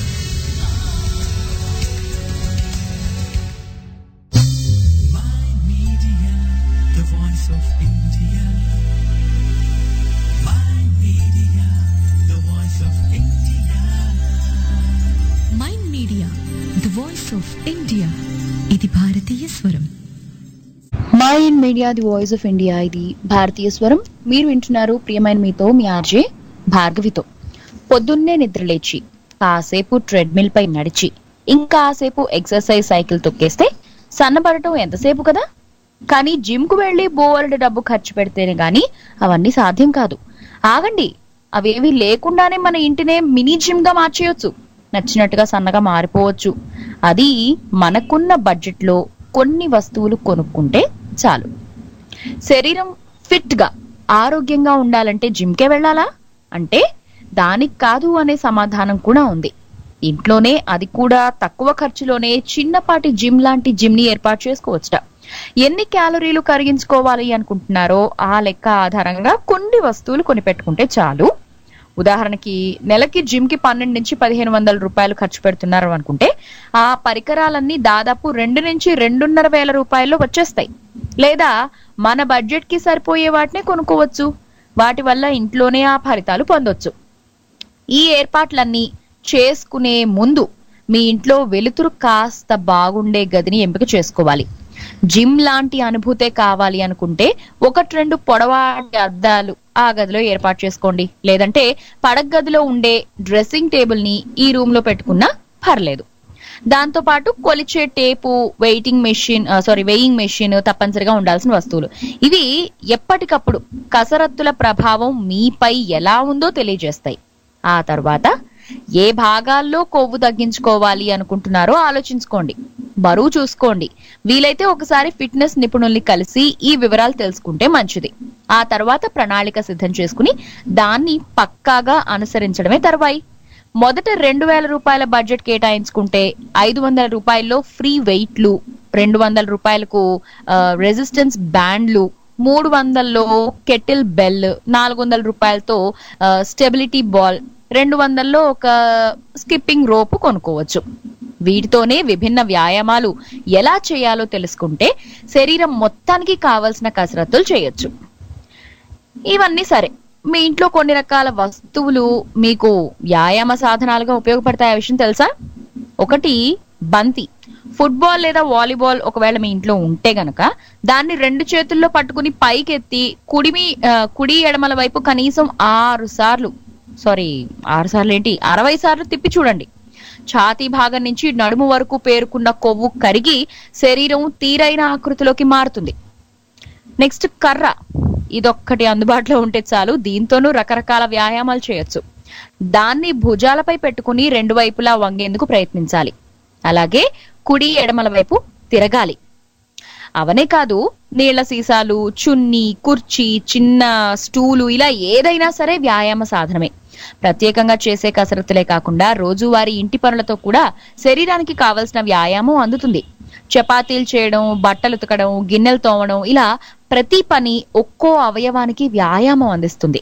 Mind Media, the voice of India. Mind Media, the voice of India. Mind media the voice of India ఇది భారతీయ స్వరం Mind Media the voice of India ఇది భారతీయ స్వరం మీరు వింటున్నారు ప్రియమైన మీతో మీ ఆర్జే భార్గవితో పొద్దున్నే నిద్రలేచి కాసేపు ట్రెడ్మిల్ పై నడిచి ఇంకాసేపు ఎక్సర్సైజ్ సైకిల్ తొక్కేస్తే సన్నబడటం ఎంతసేపు కదా కానీ జిమ్ కు వెళ్లి బోల్డ్ డబ్బు ఖర్చు పెడితేనే గాని అవన్నీ సాధ్యం కాదు ఆగండి అవేవి లేకుండానే మన ఇంటినే మినీ జిమ్ గా మార్చేయొచ్చు నచ్చినట్టుగా సన్నగా మారిపోవచ్చు అది మనకున్న బడ్జెట్ లో కొన్ని వస్తువులు కొనుక్కుంటే చాలు శరీరం ఫిట్ గా ఆరోగ్యంగా ఉండాలంటే జిమ్కే వెళ్ళాలా అంటే దానికి కాదు అనే సమాధానం కూడా ఉంది ఇంట్లోనే అది కూడా తక్కువ ఖర్చులోనే చిన్నపాటి జిమ్ లాంటి జిమ్ ని ఏర్పాటు చేసుకోవచ్చుట ఎన్ని క్యాలరీలు కరిగించుకోవాలి అనుకుంటున్నారో ఆ లెక్క ఆధారంగా కొన్ని వస్తువులు కొని పెట్టుకుంటే చాలు ఉదాహరణకి నెలకి జిమ్ కి పన్నెండు నుంచి పదిహేను వందల రూపాయలు ఖర్చు పెడుతున్నారు అనుకుంటే ఆ పరికరాలన్నీ దాదాపు రెండు నుంచి రెండున్నర వేల రూపాయల్లో వచ్చేస్తాయి లేదా మన బడ్జెట్ కి సరిపోయే వాటిని కొనుక్కోవచ్చు వాటి వల్ల ఇంట్లోనే ఆ ఫలితాలు పొందొచ్చు ఈ ఏర్పాట్లన్నీ చేసుకునే ముందు మీ ఇంట్లో వెలుతురు కాస్త బాగుండే గదిని ఎంపిక చేసుకోవాలి జిమ్ లాంటి అనుభూతే కావాలి అనుకుంటే ఒకటి రెండు పొడవాటి అద్దాలు ఆ గదిలో ఏర్పాటు చేసుకోండి లేదంటే పడక గదిలో ఉండే డ్రెస్సింగ్ టేబుల్ ని ఈ రూమ్ లో పెట్టుకున్నా పర్లేదు దాంతో పాటు కొలిచే tape waiting machine sorry weighing machine తప్పనిసరిగా ఉండాల్సిన వస్తువులు ఇవి ఎప్పటికప్పుడు కసరత్తుల ప్రభావం మీపై ఎలా ఉందో తెలియజేస్తాయి ఆ తర్వాత ఏ భాగాల్లో కొవ్వు తగ్గించుకోవాలి అనుకుంటున్నారో ఆలోచించుకోండి బరువు చూసుకోండి వీలైతే ఒకసారి ఫిట్నెస్ నిపుణుల్ని కలిసి ఈ వివరాలు తెలుసుకుంటే మంచిది ఆ తర్వాత ప్రణాళిక సిద్ధం చేసుకుని దాన్ని పక్కాగా అనుసరించడమే తర్వాయి మొదట రెండు వేల రూపాయల బడ్జెట్ కేటాయించుకుంటే ఐదు వందల రూపాయల్లో ఫ్రీ వెయిట్లు రెండు వందల రూపాయలకు రెసిస్టెన్స్ బ్యాండ్లు మూడు వందల్లో కెటిల్ బెల్ నాలుగు వందల రూపాయలతో స్టెబిలిటీ బాల్ రెండు వందల్లో ఒక స్కిప్పింగ్ రోపు కొనుక్కోవచ్చు వీటితోనే విభిన్న వ్యాయామాలు ఎలా చేయాలో తెలుసుకుంటే శరీరం మొత్తానికి కావలసిన కసరత్తులు చేయొచ్చు ఇవన్నీ సరే మీ ఇంట్లో కొన్ని రకాల వస్తువులు మీకు వ్యాయామ సాధనాలుగా ఉపయోగపడతాయి ఆ విషయం తెలుసా ఒకటి బంతి ఫుట్బాల్ లేదా వాలీబాల్ ఒకవేళ మీ ఇంట్లో ఉంటే గనక దాన్ని రెండు చేతుల్లో పట్టుకుని పైకెత్తి కుడిమి ఆ, కుడి ఎడమల వైపు కనీసం ఆరు సార్లు సారీ ఆరు సార్లు ఏంటి అరవై సార్లు తిప్పి చూడండి ఛాతీ భాగం నుంచి నడుము వరకు పేరుకున్న కొవ్వు కరిగి శరీరం తీరైన ఆకృతిలోకి మారుతుంది నెక్స్ట్ కర్ర ఇదొక్కటి అందుబాటులో ఉంటే చాలు దీంతోనూ రకరకాల వ్యాయామాలు చేయొచ్చు దాన్ని భుజాలపై పెట్టుకుని రెండు వైపులా వంగేందుకు ప్రయత్నించాలి అలాగే కుడి ఎడమల వైపు తిరగాలి అవనే కాదు నీళ్ల సీసాలు చున్ని కుర్చీ చిన్న స్టూలు ఇలా ఏదైనా సరే వ్యాయామ సాధనమే ప్రత్యేకంగా చేసే కసరత్తులే కాకుండా రోజువారీ ఇంటి పనులతో కూడా శరీరానికి కావలసిన వ్యాయామం అందుతుంది చపాతీలు చేయడం బట్టలు ఉతకడం గిన్నెలు తోమడం ఇలా ప్రతి పని ఒక్కో అవయవానికి వ్యాయామం అందిస్తుంది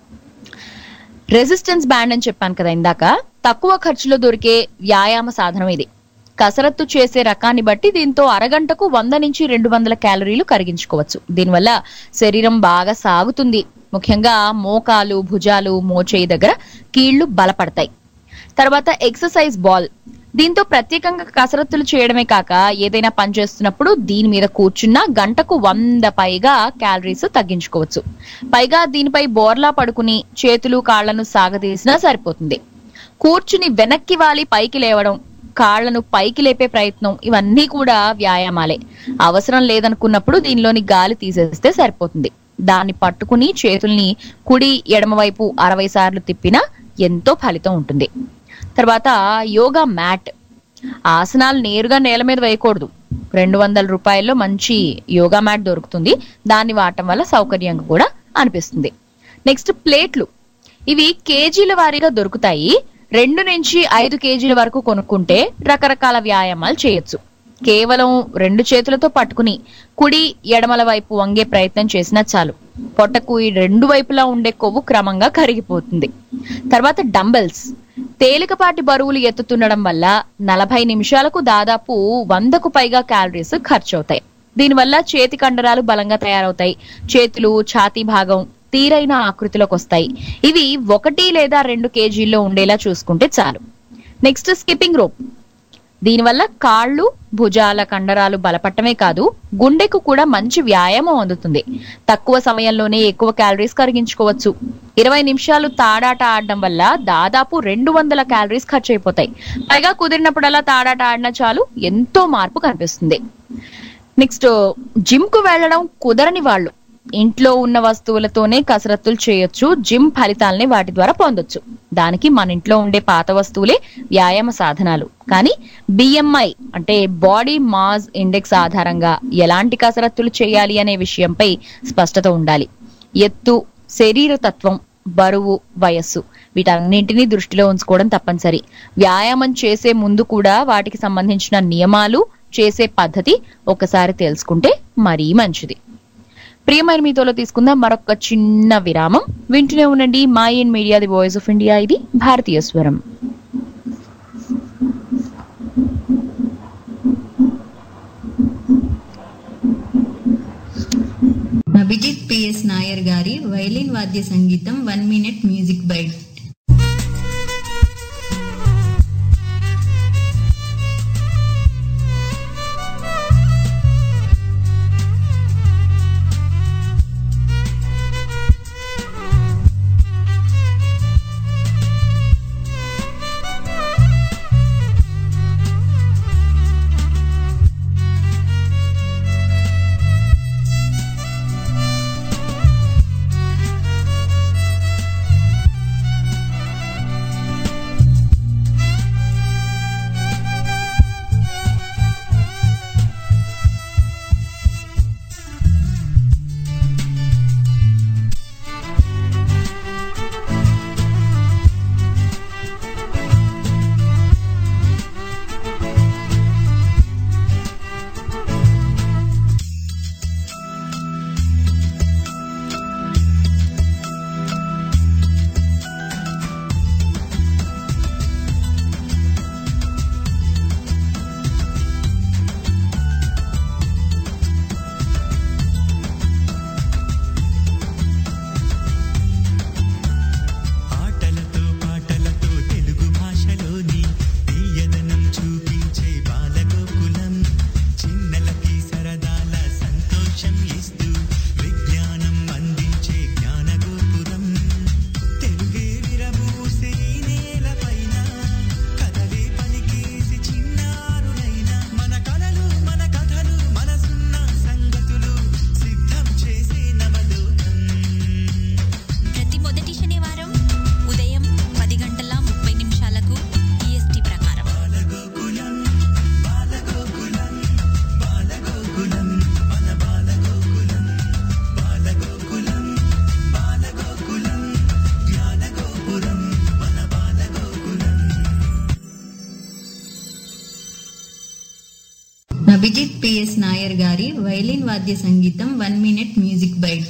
రెసిస్టెన్స్ బ్యాండ్ అని చెప్పాను కదా ఇందాక తక్కువ ఖర్చులో దొరికే వ్యాయామ సాధనం ఇది కసరత్తు చేసే రకాన్ని బట్టి దీంతో అరగంటకు వంద నుంచి రెండు వందల క్యాలరీలు కరిగించుకోవచ్చు దీనివల్ల శరీరం బాగా సాగుతుంది ముఖ్యంగా మోకాలు భుజాలు మోచేయి దగ్గర కీళ్లు బలపడతాయి తర్వాత ఎక్సర్సైజ్ బాల్ దీంతో ప్రత్యేకంగా కసరత్తులు చేయడమే కాక ఏదైనా పని చేస్తున్నప్పుడు దీని మీద కూర్చున్నా గంటకు వంద పైగా క్యాలరీస్ తగ్గించుకోవచ్చు పైగా దీనిపై బోర్లా పడుకుని చేతులు కాళ్లను సాగదీసినా సరిపోతుంది కూర్చుని వెనక్కి వాలి పైకి లేవడం కాళ్లను పైకి లేపే ప్రయత్నం ఇవన్నీ కూడా వ్యాయామాలే అవసరం లేదనుకున్నప్పుడు దీనిలోని గాలి తీసేస్తే సరిపోతుంది దాన్ని పట్టుకుని చేతుల్ని కుడి ఎడమవైపు అరవై సార్లు తిప్పినా ఎంతో ఫలితం ఉంటుంది తర్వాత యోగా మ్యాట్ ఆసనాలు నేరుగా నేల మీద వేయకూడదు రెండు వందల రూపాయల్లో మంచి యోగా మ్యాట్ దొరుకుతుంది దాన్ని వాడటం వల్ల సౌకర్యంగా కూడా అనిపిస్తుంది నెక్స్ట్ ప్లేట్లు ఇవి కేజీల వారీగా దొరుకుతాయి రెండు నుంచి ఐదు కేజీల వరకు కొనుక్కుంటే రకరకాల వ్యాయామాలు చేయొచ్చు కేవలం రెండు చేతులతో పట్టుకుని కుడి ఎడమల వైపు వంగే ప్రయత్నం చేసినా చాలు పొట్టకు ఈ రెండు వైపులా ఉండే కొవ్వు క్రమంగా కరిగిపోతుంది తర్వాత డంబెల్స్ తేలికపాటి బరువులు ఎత్తుతుండడం వల్ల నలభై నిమిషాలకు దాదాపు వందకు పైగా క్యాలరీస్ ఖర్చు అవుతాయి దీనివల్ల చేతి కండరాలు బలంగా తయారవుతాయి చేతులు ఛాతీ భాగం తీరైన ఆకృతిలోకి వస్తాయి ఇవి ఒకటి లేదా రెండు కేజీల్లో ఉండేలా చూసుకుంటే చాలు నెక్స్ట్ స్కిప్పింగ్ రోప్ దీనివల్ల కాళ్ళు భుజాల కండరాలు బలపట్టమే కాదు గుండెకు కూడా మంచి వ్యాయామం అందుతుంది తక్కువ సమయంలోనే ఎక్కువ క్యాలరీస్ కరిగించుకోవచ్చు ఇరవై నిమిషాలు తాడాట ఆడడం వల్ల దాదాపు రెండు వందల క్యాలరీస్ ఖర్చు అయిపోతాయి పైగా కుదిరినప్పుడల్లా తాడాట ఆడినా చాలు ఎంతో మార్పు కనిపిస్తుంది నెక్స్ట్ జిమ్ కు వెళ్ళడం కుదరని వాళ్ళు ఇంట్లో ఉన్న వస్తువులతోనే కసరత్తులు చేయొచ్చు జిమ్ ఫలితాలని వాటి ద్వారా పొందొచ్చు దానికి మన ఇంట్లో ఉండే పాత వస్తువులే వ్యాయామ సాధనాలు కానీ బిఎంఐ అంటే బాడీ మాస్ ఇండెక్స్ ఆధారంగా ఎలాంటి కసరత్తులు చేయాలి అనే విషయంపై స్పష్టత ఉండాలి ఎత్తు శరీర తత్వం బరువు వయస్సు వీటన్నింటినీ దృష్టిలో ఉంచుకోవడం తప్పనిసరి వ్యాయామం చేసే ముందు కూడా వాటికి సంబంధించిన నియమాలు చేసే పద్ధతి ఒకసారి తెలుసుకుంటే మరీ మంచిది ప్రియమైన మీతోలో తీసుకుందాం మరొక చిన్న విరామం వింటూనే ఉండండి Mind Media the voice of India ఇది భారతీయ స్వరం అభిజిత్ పిఎస్ నాయర్ గారి వైలిన్ వాద్య సంగీతం వన్ మినిట్ మ్యూజిక్ బైట్ ఆ అభిజిత్ పిఎస్ నాయర్ గారి వైలిన్ వాద్య సంగీతం one minute music bite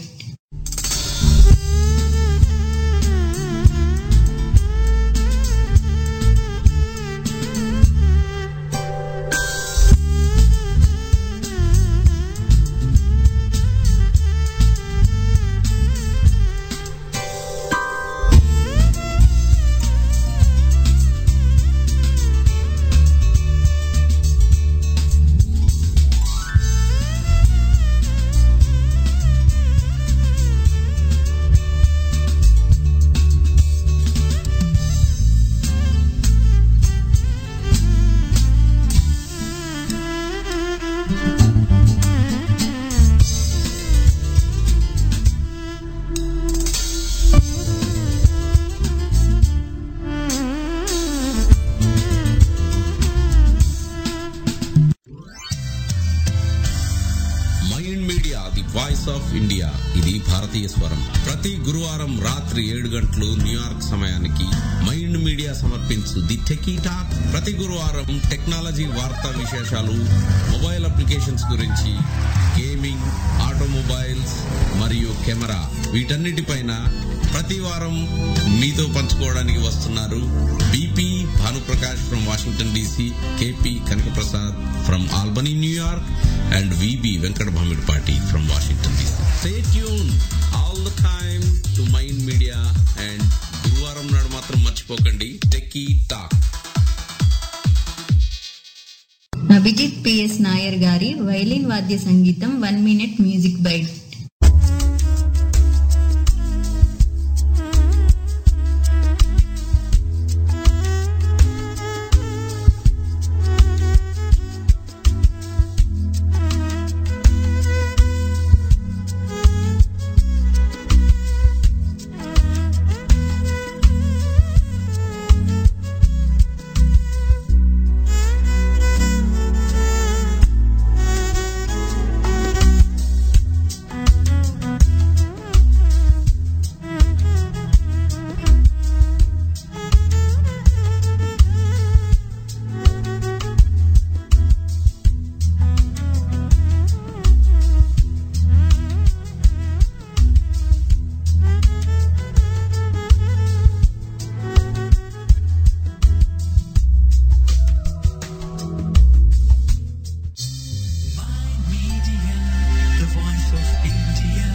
Mind Media the voice of India ఇది భారతీయ స్వరం ప్రతి గురువారం రాత్రి ఏడు గంటలు న్యూయార్క్ సమయానికి మైండ్ మీడియా సమర్పించు ది టెకీ టాక్ ప్రతి గురువారం టెక్నాలజీ వార్తా విశేషాలు మొబైల్ అప్లికేషన్స్ గురించి గేమింగ్ ఆటోమొబైల్స్ మరియు కెమెరా వీటన్నిటిపైన ప్రతి వారం మీతో పంచుకోవడానికి వస్తున్నారు BP Bhanuprakash from Washington DC KP Kanakaprasad from Albany New York and VB Venkata Bhamidipati from Washington DC stay tuned all the time to mind media and గురువారం నాడు మాత్రం మర్చిపోకండి techie talk Abhijit PS Nair గారి వైలిన్ వాద్య సంగీతం one minute music byte The voice of India.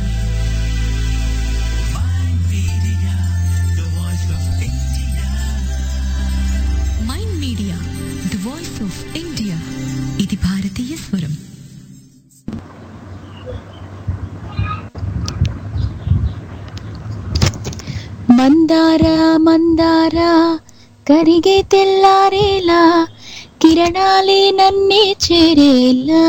My media, the voice of India. Mind Media the voice of India ఇది భారతీయ స్వరం మందార మందార కరిగే తెల్లారేలా కిరణాలే నన్నే చేరేలా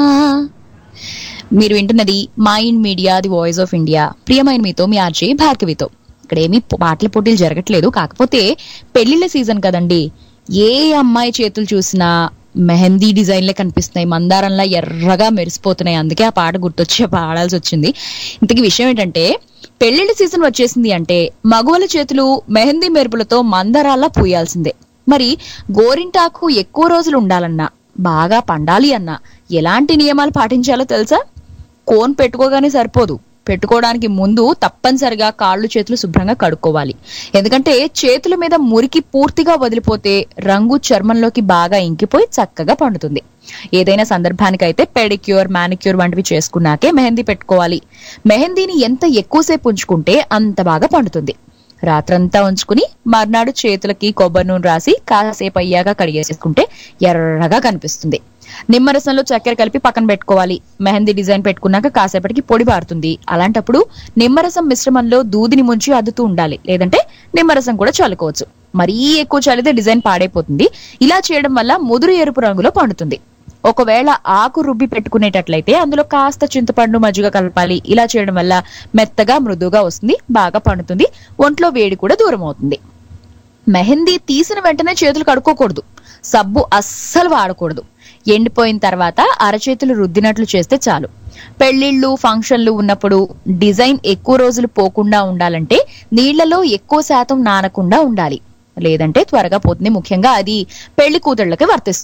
మీరు వింటున్నది Mind Media the voice of India ప్రియమైన మీతో మీ ఆర్జే భార్గవితో ఇక్కడ ఏమీ పాటల పోటీలు జరగట్లేదు కాకపోతే పెళ్లిళ్ళ సీజన్ కదండి ఏ అమ్మాయి చేతులు చూసినా మెహందీ డిజైన్లే కనిపిస్తున్నాయి మందారంలా ఎర్రగా మెరిసిపోతున్నాయి అందుకే ఆ పాట గుర్తొచ్చి పాడాల్సి వచ్చింది ఇంతకీ విషయం ఏంటంటే పెళ్లిళ్ళ సీజన్ వచ్చేసింది అంటే మగవాళ్ళ చేతులు మెహందీ మెరుపులతో మందారాల్లా పూయాల్సిందే మరి గోరింటాకు ఎక్కువ రోజులు ఉండాలన్నా బాగా పండాలి అన్నా ఎలాంటి నియమాలు పాటించాలో తెలుసా కోన్ పెట్టుకోగానే సరిపోదు పెట్టుకోవడానికి ముందు తప్పనిసరిగా కాళ్ళు చేతులు శుభ్రంగా కడుక్కోవాలి ఎందుకంటే చేతుల మీద మురికి పూర్తిగా వదిలిపోతే రంగు చర్మంలోకి బాగా ఇంకిపోయి చక్కగా పండుతుంది ఏదైనా సందర్భానికైతే పెడిక్యూర్ మానిక్యూర్ వంటివి చేసుకున్నాకే మెహందీ పెట్టుకోవాలి మెహందీని ఎంత ఎక్కువసేపు ఉంచుకుంటే అంత బాగా పండుతుంది రాత్రంతా ఉంచుకుని మర్నాడు చేతులకి కొబ్బరి నూనె రాసి కాసేపు అయ్యాక కడిగేసేసుకుంటే ఎర్రగా కనిపిస్తుంది నిమ్మరసంలో చక్కెర కలిపి పక్కన పెట్టుకోవాలి మెహందీ డిజైన్ పెట్టుకున్నాక కాసేపటికి పొడి బారుతుంది అలాంటప్పుడు నిమ్మరసం మిశ్రమంలో దూదిని ముంచి అద్దుతూ ఉండాలి లేదంటే నిమ్మరసం కూడా చల్లుకోవచ్చు మరీ ఎక్కువ చల్లితే డిజైన్ పాడైపోతుంది ఇలా చేయడం వల్ల ముదురు ఎరుపు రంగులో పండుతుంది ఒకవేళ ఆకు రుబ్బి పెట్టుకునేటట్లయితే అందులో కాస్త చింతపండు మజ్జిగ కలపాలి ఇలా చేయడం వల్ల మెత్తగా మృదువుగా వస్తుంది బాగా పండుతుంది ఒంట్లో వేడి కూడా దూరం అవుతుంది మెహందీ తీసిన వెంటనే చేతులు కడుక్కోకూడదు సబ్బు అస్సలు వాడకూడదు ఎండిపోయిన తర్వాత అరచేతులు రుద్దినట్లు చేస్తే చాలు పెళ్లిళ్ళు ఫంక్షన్లు ఉన్నప్పుడు డిజైన్ ఎక్కువ రోజులు పోకుండా ఉండాలంటే నీళ్లలో ఎక్కువ శాతం నానకుండా ఉండాలి లేదంటే త్వరగా పోతుంది ముఖ్యంగా అది పెళ్లి కూతుళ్ళకి వర్తిస్తుంది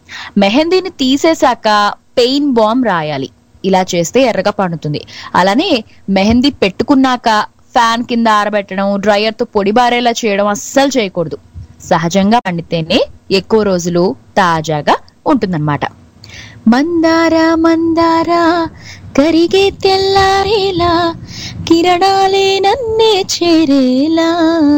మెహందీని తీసేశాక పెయిన్ బాంబ్ రాయాలి ఇలా చేస్తే ఎర్రగా పండుతుంది అలానే మెహందీ పెట్టుకున్నాక ఫ్యాన్ కింద ఆరబెట్టడం డ్రైయర్ తో పొడి బారేలా చేయడం అస్సలు చేయకూడదు సహజంగా పండితేనే ఎక్కువ రోజులు తాజాగా ఉంటుందన్నమాట మందార మందార కరిగే తెల్లారేలా కిరణాలే నన్నే చేరేలా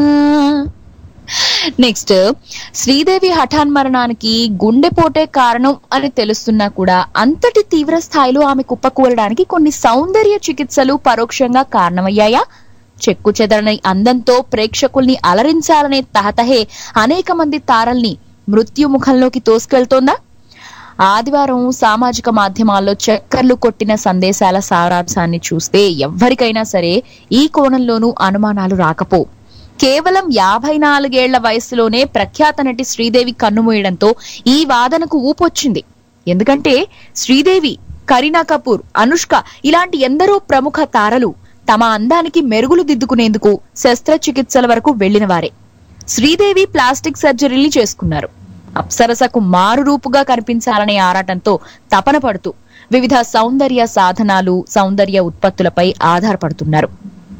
నెక్స్ట్ శ్రీదేవి హఠాన్ మరణానికి గుండెపోటే కారణం అని తెలుస్తున్నా కూడా అంతటి తీవ్ర స్థాయిలో ఆమె కుప్పకూలడానికి కొన్ని సౌందర్య చికిత్సలు పరోక్షంగా కారణమయ్యాయా చెక్కు చెదరని అందంతో ప్రేక్షకుల్ని అలరించాలనే తహతహే అనేక మంది తారల్ని మృత్యుముఖంలోకి తోసుకెళ్తోందా ఆదివారం సామాజిక మాధ్యమాల్లో చక్కర్లు కొట్టిన సందేశాల సారాంశాన్ని చూస్తే ఎవ్వరికైనా సరే ఈ కోణంలోనూ అనుమానాలు రాకపో కేవలం యాభై నాలుగేళ్ల వయసులోనే ప్రఖ్యాత నటి శ్రీదేవి కన్నుమూయడంతో ఈ వాదనకు ఊపొచ్చింది ఎందుకంటే శ్రీదేవి కరీనా కపూర్ అనుష్క ఇలాంటి ఎందరో ప్రముఖ తారలు తమ అందానికి మెరుగులు దిద్దుకునేందుకు శస్త్రచికిత్సల వరకు వెళ్లిన వారే శ్రీదేవి ప్లాస్టిక్ సర్జరీలు చేసుకున్నారు అప్సరసకు మారు రూపుగా కనిపించాలనే ఆరాటంతో తపన పడుతూ వివిధ సౌందర్య సాధనాలు సౌందర్య ఉత్పత్తులపై ఆధారపడుతున్నారు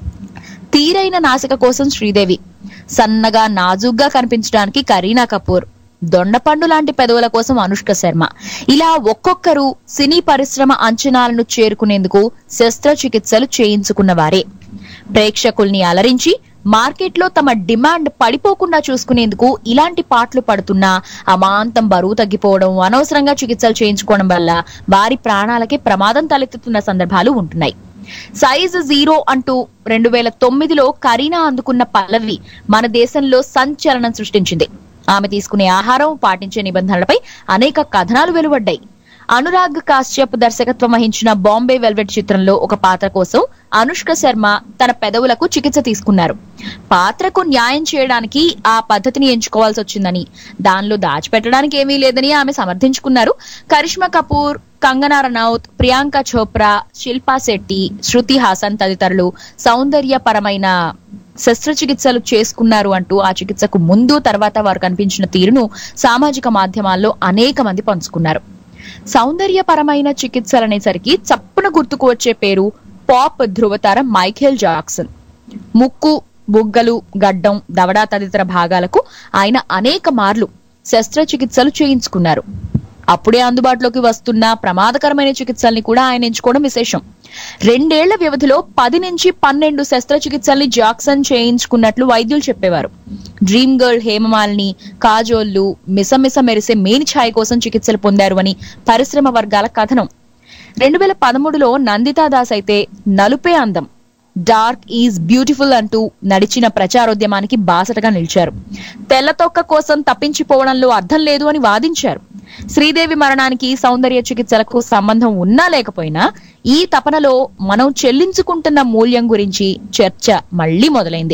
తీరైన నాసిక కోసం శ్రీదేవి సన్నగా నాజుగ్గా కనిపించడానికి కరీనా కపూర్ దొండపండు లాంటి పెదవుల కోసం అనుష్క శర్మ ఇలా ఒక్కొక్కరు సినీ పరిశ్రమ అంచనాలను చేరుకునేందుకు శస్త్రచికిత్సలు చేయించుకున్న వారే ప్రేక్షకుల్ని అలరించి మార్కెట్లో తమ డిమాండ్ పడిపోకుండా చూసుకునేందుకు ఇలాంటి పాటలు పడుతున్నా అమాంతం బరువు తగ్గిపోవడం అనవసరంగా చికిత్సలు చేయించుకోవడం వల్ల వారి ప్రాణాలకి ప్రమాదం తలెత్తుతున్న సందర్భాలు ఉంటున్నాయి సైజ్ జీరో అంటూ రెండు వేల తొమ్మిదిలో కరీనా అందుకున్న పల్లవి మన దేశంలో సంచలనం సృష్టించింది ఆమె తీసుకునే ఆహారం పాటించే నిబంధనలపై అనేక కథనాలు వెలువడ్డాయి అనురాగ్ కాశ్యప్ దర్శకత్వం వహించిన బాంబే వెల్వెట్ చిత్రంలో ఒక పాత్ర కోసం అనుష్క శర్మ తన పెదవులకు చికిత్స తీసుకున్నారు పాత్రకు న్యాయం చేయడానికి ఆ పద్ధతిని ఎంచుకోవాల్సి వచ్చిందని దానిలో దాచిపెట్టడానికి ఏమీ లేదని ఆమె సమర్థించుకున్నారు కరిష్మా కపూర్ కంగనా రనౌత్ ప్రియాంక చోప్రా శిల్పా శెట్టి శృతి హాసన్ తదితరులు సౌందర్యపరమైన శస్త్రచికిత్సలు చేసుకున్నారు అంటూ ఆ చికిత్సకు ముందు తర్వాత వారు కనిపించిన తీరును సామాజిక మాధ్యమాల్లో అనేక మంది పంచుకున్నారు సౌందర్యపరమైన చికిత్సలనేసరికి చప్పున గుర్తుకు వచ్చే పేరు పాప్ ధృవతార మైఖేల్ జాక్సన్ ముక్కు బుగ్గలు గడ్డం దవడ తదితర భాగాలకు ఆయన అనేక మార్లు శస్త్రచికిత్సలు చేయించుకున్నారు అప్పుడే అందుబాటులోకి వస్తున్న ప్రమాదకరమైన చికిత్సల్ని కూడా ఆయన ఎంచుకోవడం విశేషం రెండేళ్ల వ్యవధిలో పది నుంచి పన్నెండు శస్త్రచికిత్సల్ని జాక్సన్ చేయించుకున్నట్లు వైద్యులు చెప్పేవారు డ్రీమ్ గర్ల్ హేమమాలిని కాజోళ్లు మిసమిస మెరిసే మేని ఛాయ్ కోసం చికిత్సలు పొందారు అని పరిశ్రమ వర్గాల కథనం రెండు వేల పదమూడులో నందితా దాస్ అయితే నలుపే అందం డార్క్ ఈజ్ బ్యూటిఫుల్ అంటూ నడిచిన ప్రచారోద్యమానికి బాసటగా నిలిచారు తెల్ల తొక్క కోసం తప్పించిపోవడంలో అర్థం లేదు అని వాదించారు శ్రీదేవి మరణానికి సౌందర్య చికిత్సలకు సంబంధం ఉన్నా లేకపోయినా ఈ తపనలో మనం చెల్లించుకుంటున్న మూల్యం గురించి చర్చ మళ్లీ మొదలైంది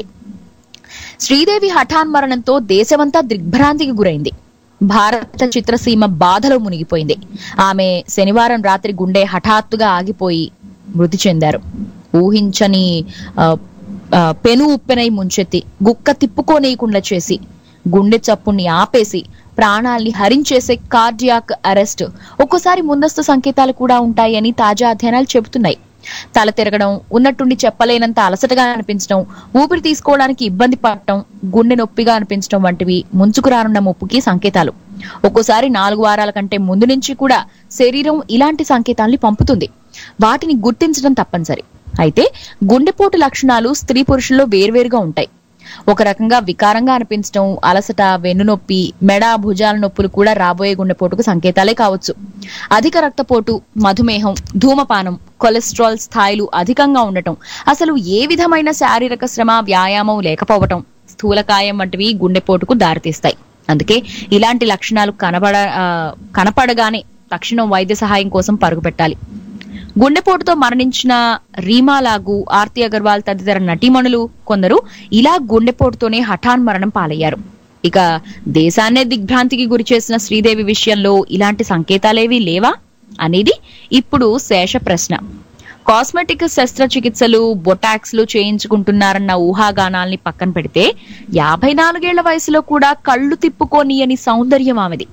శ్రీదేవి హఠాన్ మరణంతో దేశమంతా దిగ్భ్రాంతికి గురైంది భారత చిత్రసీమ బాధలో మునిగిపోయింది ఆమె శనివారం రాత్రి గుండె హఠాత్తుగా ఆగిపోయి మృతి చెందారు ఊహించని ఆ, ఆ, పెను ఉప్పెనై ముంచెత్తి గుక్క తిప్పుకోనీయకుండా చేసి గుండె చప్పుని ఆపేసి ప్రాణాల్ని హరించేసే కార్డియాక్ అరెస్ట్ ఒక్కోసారి ముందస్తు సంకేతాలు కూడా ఉంటాయని తాజా అధ్యయనాలు చెబుతున్నాయి తల తిరగడం ఉన్నట్టుండి చెప్పలేనంత అలసటగా అనిపించడం ఊపిరి తీసుకోవడానికి ఇబ్బంది పడటం గుండె నొప్పిగా అనిపించడం వంటివి ముంచుకు రానున్న ముప్పుకి సంకేతాలు ఒక్కోసారి నాలుగు వారాల కంటే ముందు నుంచి కూడా శరీరం ఇలాంటి సంకేతాల్ని పంపుతుంది వాటిని గుర్తించడం తప్పనిసరి అయితే గుండెపోటు లక్షణాలు స్త్రీ పురుషుల్లో వేర్వేరుగా ఉంటాయి ఒక రకంగా వికారంగా అనిపించడం అలసట వెన్నునొప్పి మెడ భుజాల నొప్పులు కూడా రాబోయే గుండెపోటుకు సంకేతాలే కావచ్చు అధిక రక్తపోటు మధుమేహం ధూమపానం కొలెస్ట్రాల్ స్థాయిలు అధికంగా ఉండటం అసలు ఏ విధమైన శారీరక శ్రమ వ్యాయామం లేకపోవటం స్థూలకాయం వంటివి గుండెపోటుకు దారితీస్తాయి అందుకే ఇలాంటి లక్షణాలు కనబడ ఆ, కనపడగానే తక్షణం వైద్య సహాయం కోసం పరుగు పెట్టాలి గుండెపోటుతో మరణించిన రీమా లాగు ఆర్తి అగర్వాల్ తదితర నటీమణులు కొందరు ఇలా గుండెపోటుతోనే హఠాన్ మరణం పాలయ్యారు ఇక దేశాన్నే దిగ్భ్రాంతికి గురి చేసిన శ్రీదేవి విషయంలో ఇలాంటి సంకేతాలేవీ లేవా అనేది ఇప్పుడు శేష ప్రశ్న కాస్మెటిక్ శస్త్రచికిత్సలు బొటాక్స్లు చేయించుకుంటున్నారన్న ఊహాగానాల్ని పక్కన పెడితే యాభై నాలుగేళ్ల వయసులో కూడా కళ్ళు తిప్పుకోనియని సౌందర్యం ఆమెది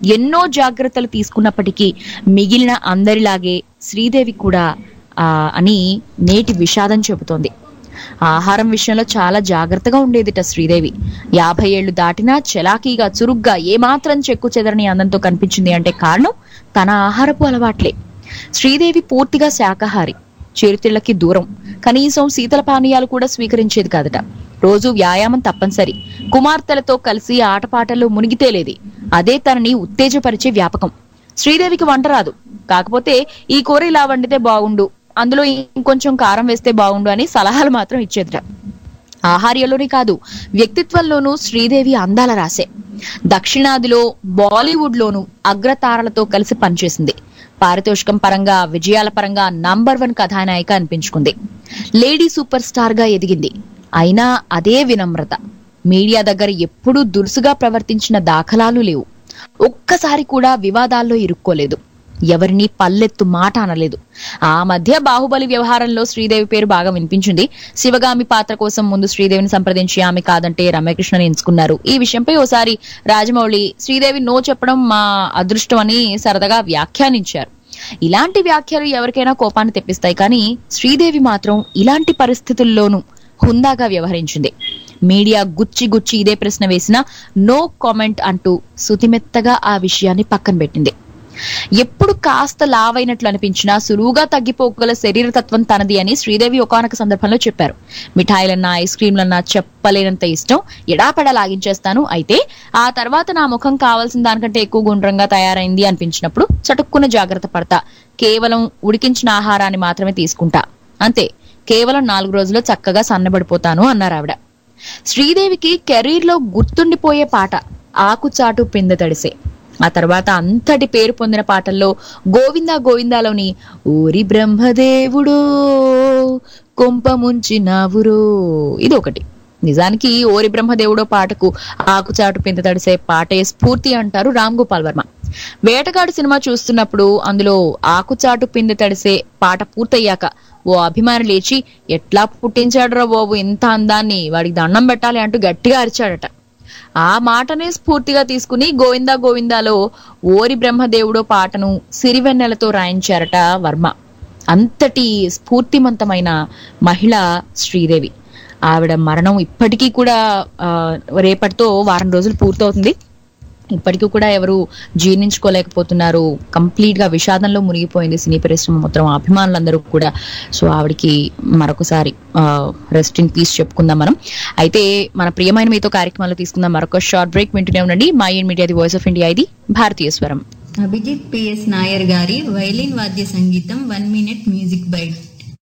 ఎన్నో జాగ్రత్తలు తీసుకున్నప్పటికీ మిగిలిన అందరిలాగే శ్రీదేవి కూడా ఆ, అని నేటి విషాదం చెబుతోంది ఆహారం విషయంలో చాలా జాగ్రత్తగా ఉండేదిట శ్రీదేవి యాభై ఏళ్లు దాటినా చలాకీగా చురుగ్గా ఏమాత్రం చెక్కు చెదరని అందంతో కనిపించింది అంటే కారణం తన ఆహారపు అలవాట్లే శ్రీదేవి పూర్తిగా శాకాహారి చిరుతిళ్లకి దూరం కనీసం శీతల పానీయాలు కూడా స్వీకరించేది కాదట రోజు వ్యాయామం తప్పనిసరి కుమార్తెలతో కలిసి ఆటపాటల్లో మునిగితేలేది అదే తనని ఉత్తేజపరిచే వ్యాపకం శ్రీదేవికి వంట రాదు కాకపోతే ఈ కూర ఇలా వండితే బాగుండు అందులో ఇంకొంచెం కారం వేస్తే బాగుండు అని సలహాలు మాత్రం ఇచ్చేదిట ఆహార్యంలోనే కాదు వ్యక్తిత్వంలోనూ శ్రీదేవి అందాల రాసే దక్షిణాదిలో బాలీవుడ్ లోను అగ్రతారలతో కలిసి పనిచేసింది పారితోషికం పరంగా విజయాల పరంగా నంబర్ వన్ కథానాయిక అనిపించుకుంది లేడీ సూపర్ స్టార్ గా ఎదిగింది అయినా అదే వినమ్రత మీడియా దగ్గర ఎప్పుడూ దురుసుగా ప్రవర్తించిన దాఖలాలు లేవు ఒక్కసారి కూడా వివాదాల్లో ఇరుక్కోలేదు ఎవరిని పల్లెత్తు మాట అనలేదు ఆ మధ్య బాహుబలి వ్యవహారంలో శ్రీదేవి పేరు బాగా వినిపించింది శివగామి పాత్ర కోసం ముందు శ్రీదేవిని సంప్రదించి ఆమె కాదంటే రమ్యకృష్ణని ఎంచుకున్నారు ఈ విషయంపై ఓసారి రాజమౌళి శ్రీదేవి నో చెప్పడం మా అదృష్టం అని సరదాగా వ్యాఖ్యానించారు ఇలాంటి వ్యాఖ్యలు ఎవరికైనా కోపాన్ని తెప్పిస్తాయి కానీ శ్రీదేవి మాత్రం ఇలాంటి పరిస్థితుల్లోనూ హుందాగా వ్యవహరించింది మీడియా గుచ్చి గుచ్చి ఇదే ప్రశ్న వేసినా నో కామెంట్ అంటూ సుతిమెత్తగా ఆ విషయాన్ని పక్కన పెట్టింది ఎప్పుడు కాస్త లావైనట్లు అనిపించినా సులువుగా తగ్గిపోగల శరీర తత్వం తనది అని శ్రీదేవి ఒకానొక సందర్భంలో చెప్పారు మిఠాయిలన్నా ఐస్ క్రీంలన్నా చెప్పలేనంత ఇష్టం ఎడాపెడా లాగించేస్తాను అయితే ఆ తర్వాత నా ముఖం కావాల్సిన దానికంటే ఎక్కువ గుండ్రంగా తయారైంది అనిపించినప్పుడు చటుక్కున జాగ్రత్త పడతా కేవలం ఉడికించిన ఆహారాన్ని మాత్రమే తీసుకుంటా అంతే కేవలం నాలుగు రోజుల్లో చక్కగా సన్నబడిపోతాను అన్నారు ఆవిడ శ్రీదేవికి కెరీర్ లో గుర్తుండిపోయే పాట ఆకుచాటు పిందె తడిసే ఆ తర్వాత అంతటి పేరు పొందిన పాటల్లో గోవిందా గోవిందాలోని ఊరి బ్రహ్మదేవుడో కొంప ముంచినావురో ఇది ఒకటి నిజానికి ఓరి బ్రహ్మదేవుడో పాటకు ఆకుచాటు పింద తడిసే పాటే స్ఫూర్తి అంటారు రామ్ గోపాల్ వర్మ వేటగాడు సినిమా చూస్తున్నప్పుడు అందులో ఆకుచాటు పిందె తడిసే పాట పూర్తయ్యాక ఓ అభిమాని లేచి ఎట్లా పుట్టించాడురా బాబు ఇంత అందాన్ని వాడికి దండం పెట్టాలి అంటూ గట్టిగా అరిచాడట ఆ మాటనే స్ఫూర్తిగా తీసుకుని గోవిందా గోవిందాలో ఓరి బ్రహ్మదేవుడో పాటను సిరివెన్నెలతో రాయించారట వర్మ అంతటి స్ఫూర్తిమంతమైన మహిళ శ్రీదేవి ఆవిడ మరణం ఇప్పటికీ కూడా ఆ, రేపటితో వారం రోజులు పూర్తవుతుంది ఇప్పటికీ కూడా ఎవరు జీర్ణించుకోలేకపోతున్నారు కంప్లీట్ గా విషాదంలో మునిగిపోయింది సినీ పరిశ్రమ మొత్తం అభిమానులందరూ కూడా సో ఆవిడకి మరొకసారి రెస్ట్ ఇన్ పీస్ చెప్పుకుందాం మనం అయితే మన ప్రియమైన మీతో కార్యక్రమాలు తీసుకుందాం మరొక షార్ట్ బ్రేక్ వింటూనే ఉండండి my ఇండ్ media the voice of India ఇది భారతీయ స్వరం అభిజిత్ పిఎస్ నాయర్ గారి వైలిన్ వాద్య సంగీతం one minute music bite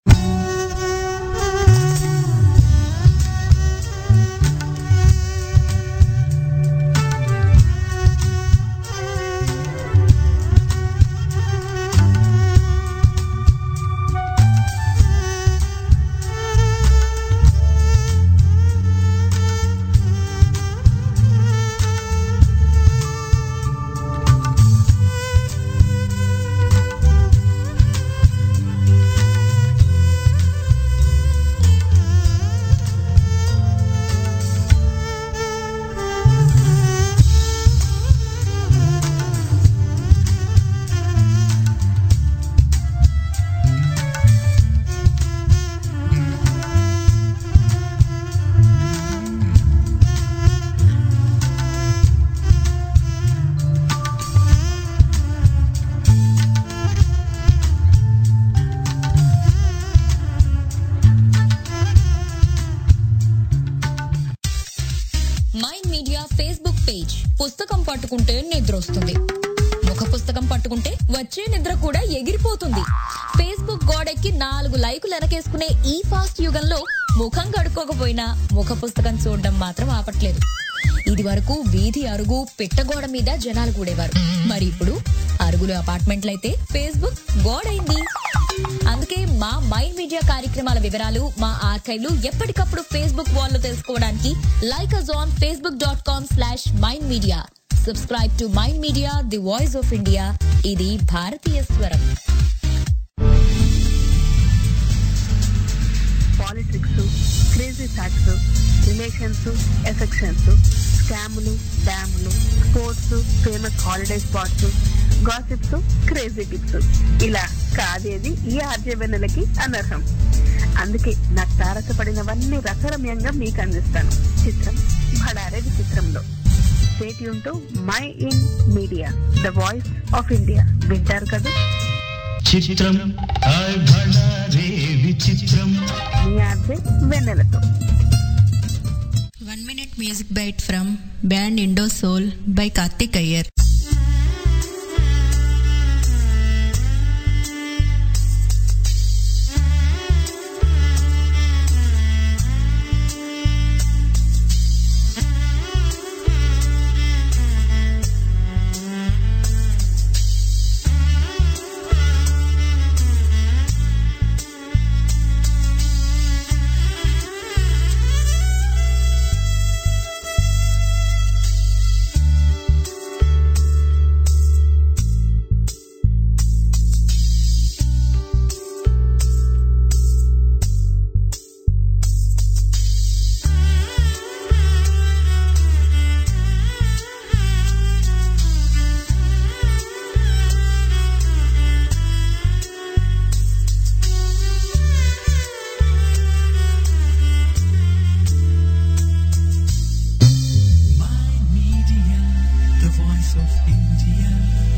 Mind Media Facebook page పుస్తకం పట్టుకుంటే నిద్ర వస్తుంది ముఖ పుస్తకం పట్టుకుంటే వచ్చే నిద్ర కూడా ఎగిరిపోతుంది ఫేస్బుక్ గోడెక్కి నాలుగు లైకులు వెనకేసుకునే ఈ ఫాస్ట్ యుగంలో ముఖం కడుక్కోకపోయినా ముఖ పుస్తకం చూడడం మాత్రం ఆపట్లేదు ఇది వరకు వీధి అరుగు పిట్టగోడ మీద జనాలు కూడేవారు మరి ఇప్పుడు అరుగులు అపార్ట్మెంట్లయితే ఫేస్బుక్ గోడైంది అందుకే మా మైండ్ మీడియా కార్యక్రమాల వివరాలు మా ఆర్కైవ్లు ఎప్పటికప్పుడు ఫేస్బుక్ వాల్లో తెలుసుకోవడానికి like us on Facebook dot com slash Mind Media subscribe to mind Media the voice of India ఇది భారతీయ స్వరం politics crazy facts relations affections స్కాములు డ్యాములు sports famous holiday spots gossips crazy tips ఇలా కాదేది ఈ ఆర్జే వెన్నెలకి అనర్హం అందుకే నాకు తారసపడినవన్నీ రసరమ్యంగా మీకు అందిస్తాను చిత్రం భడారే విచిత్రంలో stay tuned to Mind Media the voice of India వింటారు కదా చిత్రం హాయ్ భళా రే విచిత్రం మీ ఆర్జే వెన్నెలతో one minute music bite from band Indo Soul by Karthik Iyer Media, the voice of India.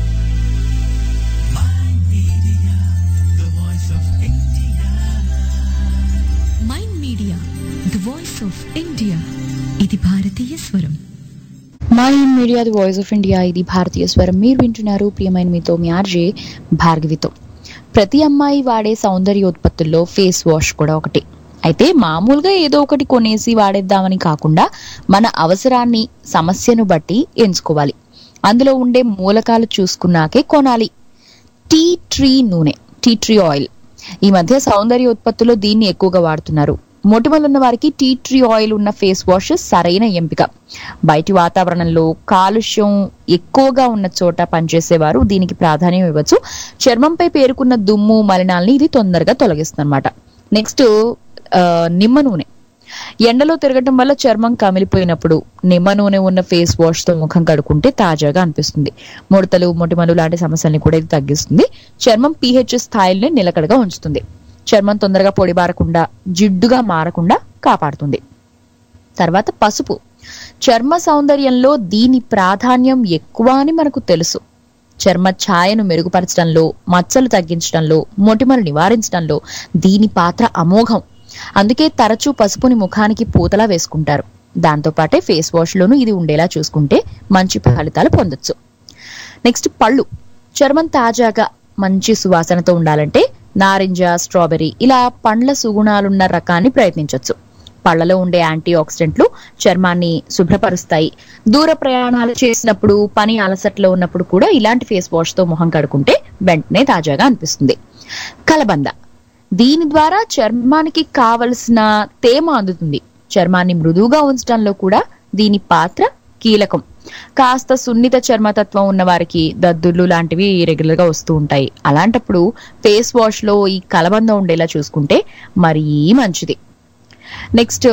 My media, the voice of India. Mind Media the voice of India ఇది భారతీయ స్వరం Mind Media the voice of India ఇది భారతీయ స్వరం మీరు వింటున్నారు ప్రియమైన మీతో మీ ఆర్జే భార్గవితో ప్రతి అమ్మాయి వాడే సౌందర్యోత్పత్తుల్లో ఫేస్ వాష్ కూడా ఒకటి అయితే మామూలుగా ఏదో ఒకటి కొనేసి వాడేద్దామని కాకుండా మన అవసరాన్ని సమస్యను బట్టి ఎంచుకోవాలి అందులో ఉండే మూలకాలు చూసుకున్నాకే కొనాలి టీ ట్రీ నూనె టీ ట్రీ ఆయిల్ ఈ మధ్య సౌందర్య ఉత్పత్తుల్లో దీన్ని ఎక్కువగా వాడుతున్నారు మొటిమలున్న వారికి టీ ట్రీ ఆయిల్ ఉన్న ఫేస్ వాష్ సరైన ఎంపిక బయటి వాతావరణంలో కాలుష్యం ఎక్కువగా ఉన్న చోట పనిచేసేవారు దీనికి ప్రాధాన్యం ఇవ్వచ్చు చర్మంపై పేరుకున్న దుమ్ము మలినాల్ని ఇది తొందరగా తొలగిస్తుంది అనమాట నెక్స్ట్ నిమ్మ నూనె ఎండలో తిరగటం వల్ల చర్మం కమిలిపోయినప్పుడు నిమ్మ నూనె ఉన్న ఫేస్ వాష్ తో ముఖం కడుక్కుంటే తాజాగా అనిపిస్తుంది ముడతలు మొటిమలు లాంటి సమస్యల్ని కూడా ఇది తగ్గిస్తుంది చర్మం పీహెచ్ స్థాయిల్ని నిలకడగా ఉంచుతుంది చర్మం తొందరగా పొడిబారకుండా జిడ్డుగా మారకుండా కాపాడుతుంది తర్వాత పసుపు చర్మ సౌందర్యంలో దీని ప్రాధాన్యం ఎక్కువ అని మనకు తెలుసు చర్మ ఛాయను మెరుగుపరచడంలో మచ్చలు తగ్గించడంలో మొటిమలు నివారించడంలో దీని పాత్ర అమోఘం అందుకే తరచూ పసుపుని ముఖానికి పూతలా వేసుకుంటారు దాంతో పాటే ఫేస్ వాష్ లోనూ ఇది ఉండేలా చూసుకుంటే మంచి ఫలితాలు పొందొచ్చు నెక్స్ట్ పళ్ళు చర్మం తాజాగా మంచి సువాసనతో ఉండాలంటే నారింజ స్ట్రాబెర్రీ ఇలా పండ్ల సుగుణాలున్న రకాన్ని ప్రయత్నించవచ్చు పళ్లలో ఉండే యాంటీ ఆక్సిడెంట్లు చర్మాన్ని శుభ్రపరుస్తాయి దూర ప్రయాణాలు చేసినప్పుడు పని అలసట్లో ఉన్నప్పుడు కూడా ఇలాంటి ఫేస్ వాష్ తో మొహం కడుకుంటే వెంటనే తాజాగా అనిపిస్తుంది కలబంద దీని ద్వారా చర్మానికి కావలసిన తేమ అందుతుంది చర్మాన్ని మృదువుగా ఉంచడంలో కూడా దీని పాత్ర కీలకం కాస్త సున్నిత చర్మతత్వం ఉన్న వారికి దద్దుర్లు లాంటివి రెగ్యులర్ గా వస్తూ ఉంటాయి అలాంటప్పుడు ఫేస్ వాష్ లో ఈ కలబంద ఉండేలా చూసుకుంటే మరీ మంచిది నెక్స్ట్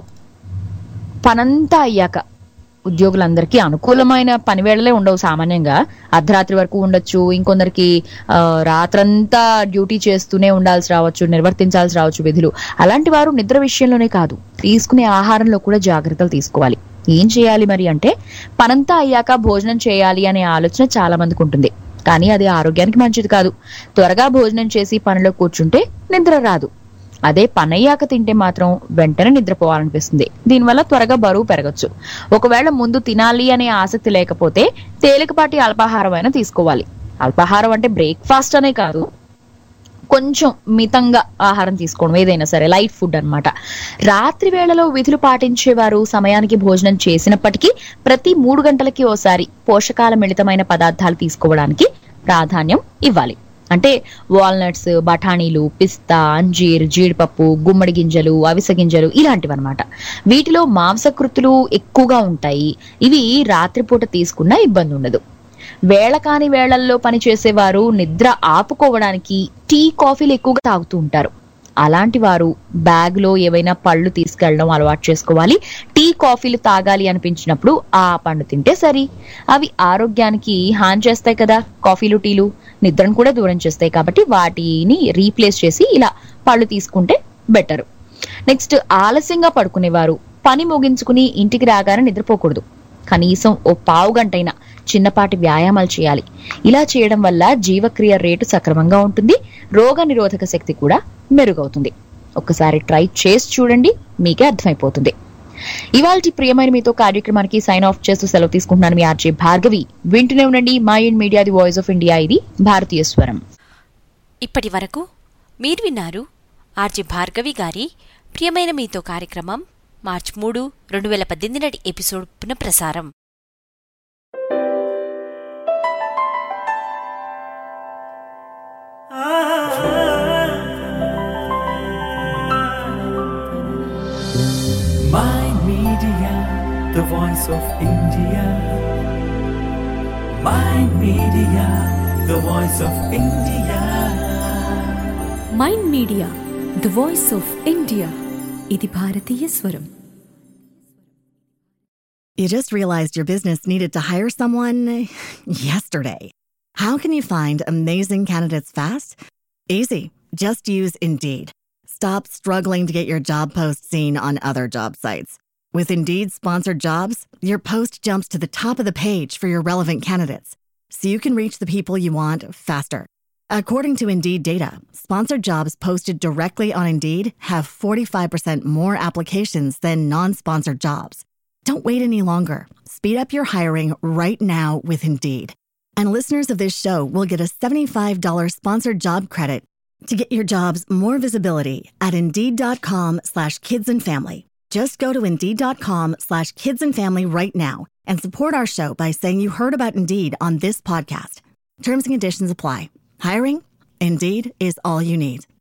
పనంతా అయ్యాక ఉద్యోగులందరికీ అనుకూలమైన పనివేళలే ఉండవు సామాన్యంగా అర్ధరాత్రి వరకు ఉండొచ్చు ఇంకొందరికి ఆ, రాత్రంతా డ్యూటీ చేస్తూనే ఉండాల్సి రావచ్చు నిర్వర్తించాల్సి రావచ్చు విధులు అలాంటి వారు నిద్ర విషయంలోనే కాదు తీసుకునే ఆహారంలో కూడా జాగ్రత్తలు తీసుకోవాలి ఏం చేయాలి మరి అంటే పనంతా అయ్యాక భోజనం చేయాలి అనే ఆలోచన చాలా మందికి ఉంటుంది కానీ అది ఆరోగ్యానికి మంచిది కాదు త్వరగా భోజనం చేసి పనిలో కూర్చుంటే నిద్ర రాదు అదే పనయ్యాక తింటే మాత్రం వెంటనే నిద్రపోవాలనిపిస్తుంది దీనివల్ల త్వరగా బరువు పెరగచ్చు ఒకవేళ ముందు తినాలి అనే ఆసక్తి లేకపోతే తేలికపాటి అల్పాహారం అయినా తీసుకోవాలి అల్పాహారం అంటే బ్రేక్ఫాస్ట్ అనే కాదు కొంచెం మితంగా ఆహారం తీసుకోవడం ఏదైనా సరే లైట్ ఫుడ్ అన్నమాట రాత్రి వేళలో విధులు పాటించేవారు సమయానికి భోజనం చేసినప్పటికీ ప్రతి మూడు గంటలకి ఓసారి పోషకాల మిళితమైన పదార్థాలు తీసుకోవడానికి ప్రాధాన్యం ఇవ్వాలి అంటే వాల్నట్స్ బఠానీలు పిస్తా అంజీర్ జీడిపప్పు గుమ్మడి గింజలు అవిసె గింజలు ఇలాంటివి అనమాట వీటిలో మాంసకృతులు ఎక్కువగా ఉంటాయి ఇవి రాత్రిపూట తీసుకున్న ఇబ్బంది ఉండదు వేళ కాని వేళల్లో పనిచేసేవారు నిద్ర ఆపుకోవడానికి టీ కాఫీలు ఎక్కువగా తాగుతూ ఉంటారు అలాంటి వారు బ్యాగ్ లో ఏవైనా పళ్ళు తీసుకెళ్ళడం అలవాటు చేసుకోవాలి టీ కాఫీలు తాగాలి అనిపించినప్పుడు ఆ పండు తింటే సరి అవి ఆరోగ్యానికి హాని చేస్తాయి కదా కాఫీలు టీలు నిద్రను కూడా దూరం చేస్తాయి కాబట్టి వాటిని రీప్లేస్ చేసి ఇలా పళ్ళు తీసుకుంటే బెటర్ నెక్స్ట్ ఆలస్యంగా పడుకునేవారు పని ముగించుకుని ఇంటికి రాగానే నిద్రపోకూడదు కనీసం ఓ పావు గంటైనా చిన్నపాటి వ్యాయామాలు చేయాలి ఇలా చేయడం వల్ల జీవక్రియ రేటు సక్రమంగా ఉంటుంది రోగ నిరోధక శక్తి కూడా మెరుగవుతుంది ఒక్కసారి ట్రై చేసి చూడండి మీకే అర్థమైపోతుంది ఇవాళ ప్రియమైన మీతో కార్యక్రమానికి సైన్ ఆఫ్ చేస్తూ సెలవు తీసుకుంటున్నాను మీ ఆర్జే భార్గవి వింటూనే ఉండండి my ఇండ్ media the voice of India ఇది భారతీయ స్వరం ఇప్పటి వరకు మీరు విన్నారు ఆర్జే భార్గవి గారి ప్రియమైన మీతో కార్యక్రమం మార్చ్ మూడు రెండు వేల పద్దెనిమిది నాటి ఎపిసోడ్ పునఃప్రసారం My Media, the voice of India. My Media, the voice of India. Mind media the voice of India ఇది భారతీయ స్వరం You just realized your business needed to hire someone yesterday. How can you find amazing candidates fast? Easy. Just use Indeed. Stop struggling to get your job post seen on other job sites. With Indeed sponsored jobs, your post jumps to the top of the page for your relevant candidates, so you can reach the people you want faster. According to Indeed data, sponsored jobs posted directly on Indeed have 45% more applications than non sponsored jobs. Don't wait any longer. Speed up your hiring right now with Indeed. And listeners of this show will get a $75 sponsored job credit to get your jobs more visibility at Indeed.com slash kids and family. Just go to Indeed.com slash kids and family right now and support our show by saying you heard about Indeed on this podcast. Terms and conditions apply. Hiring? Indeed is all you need.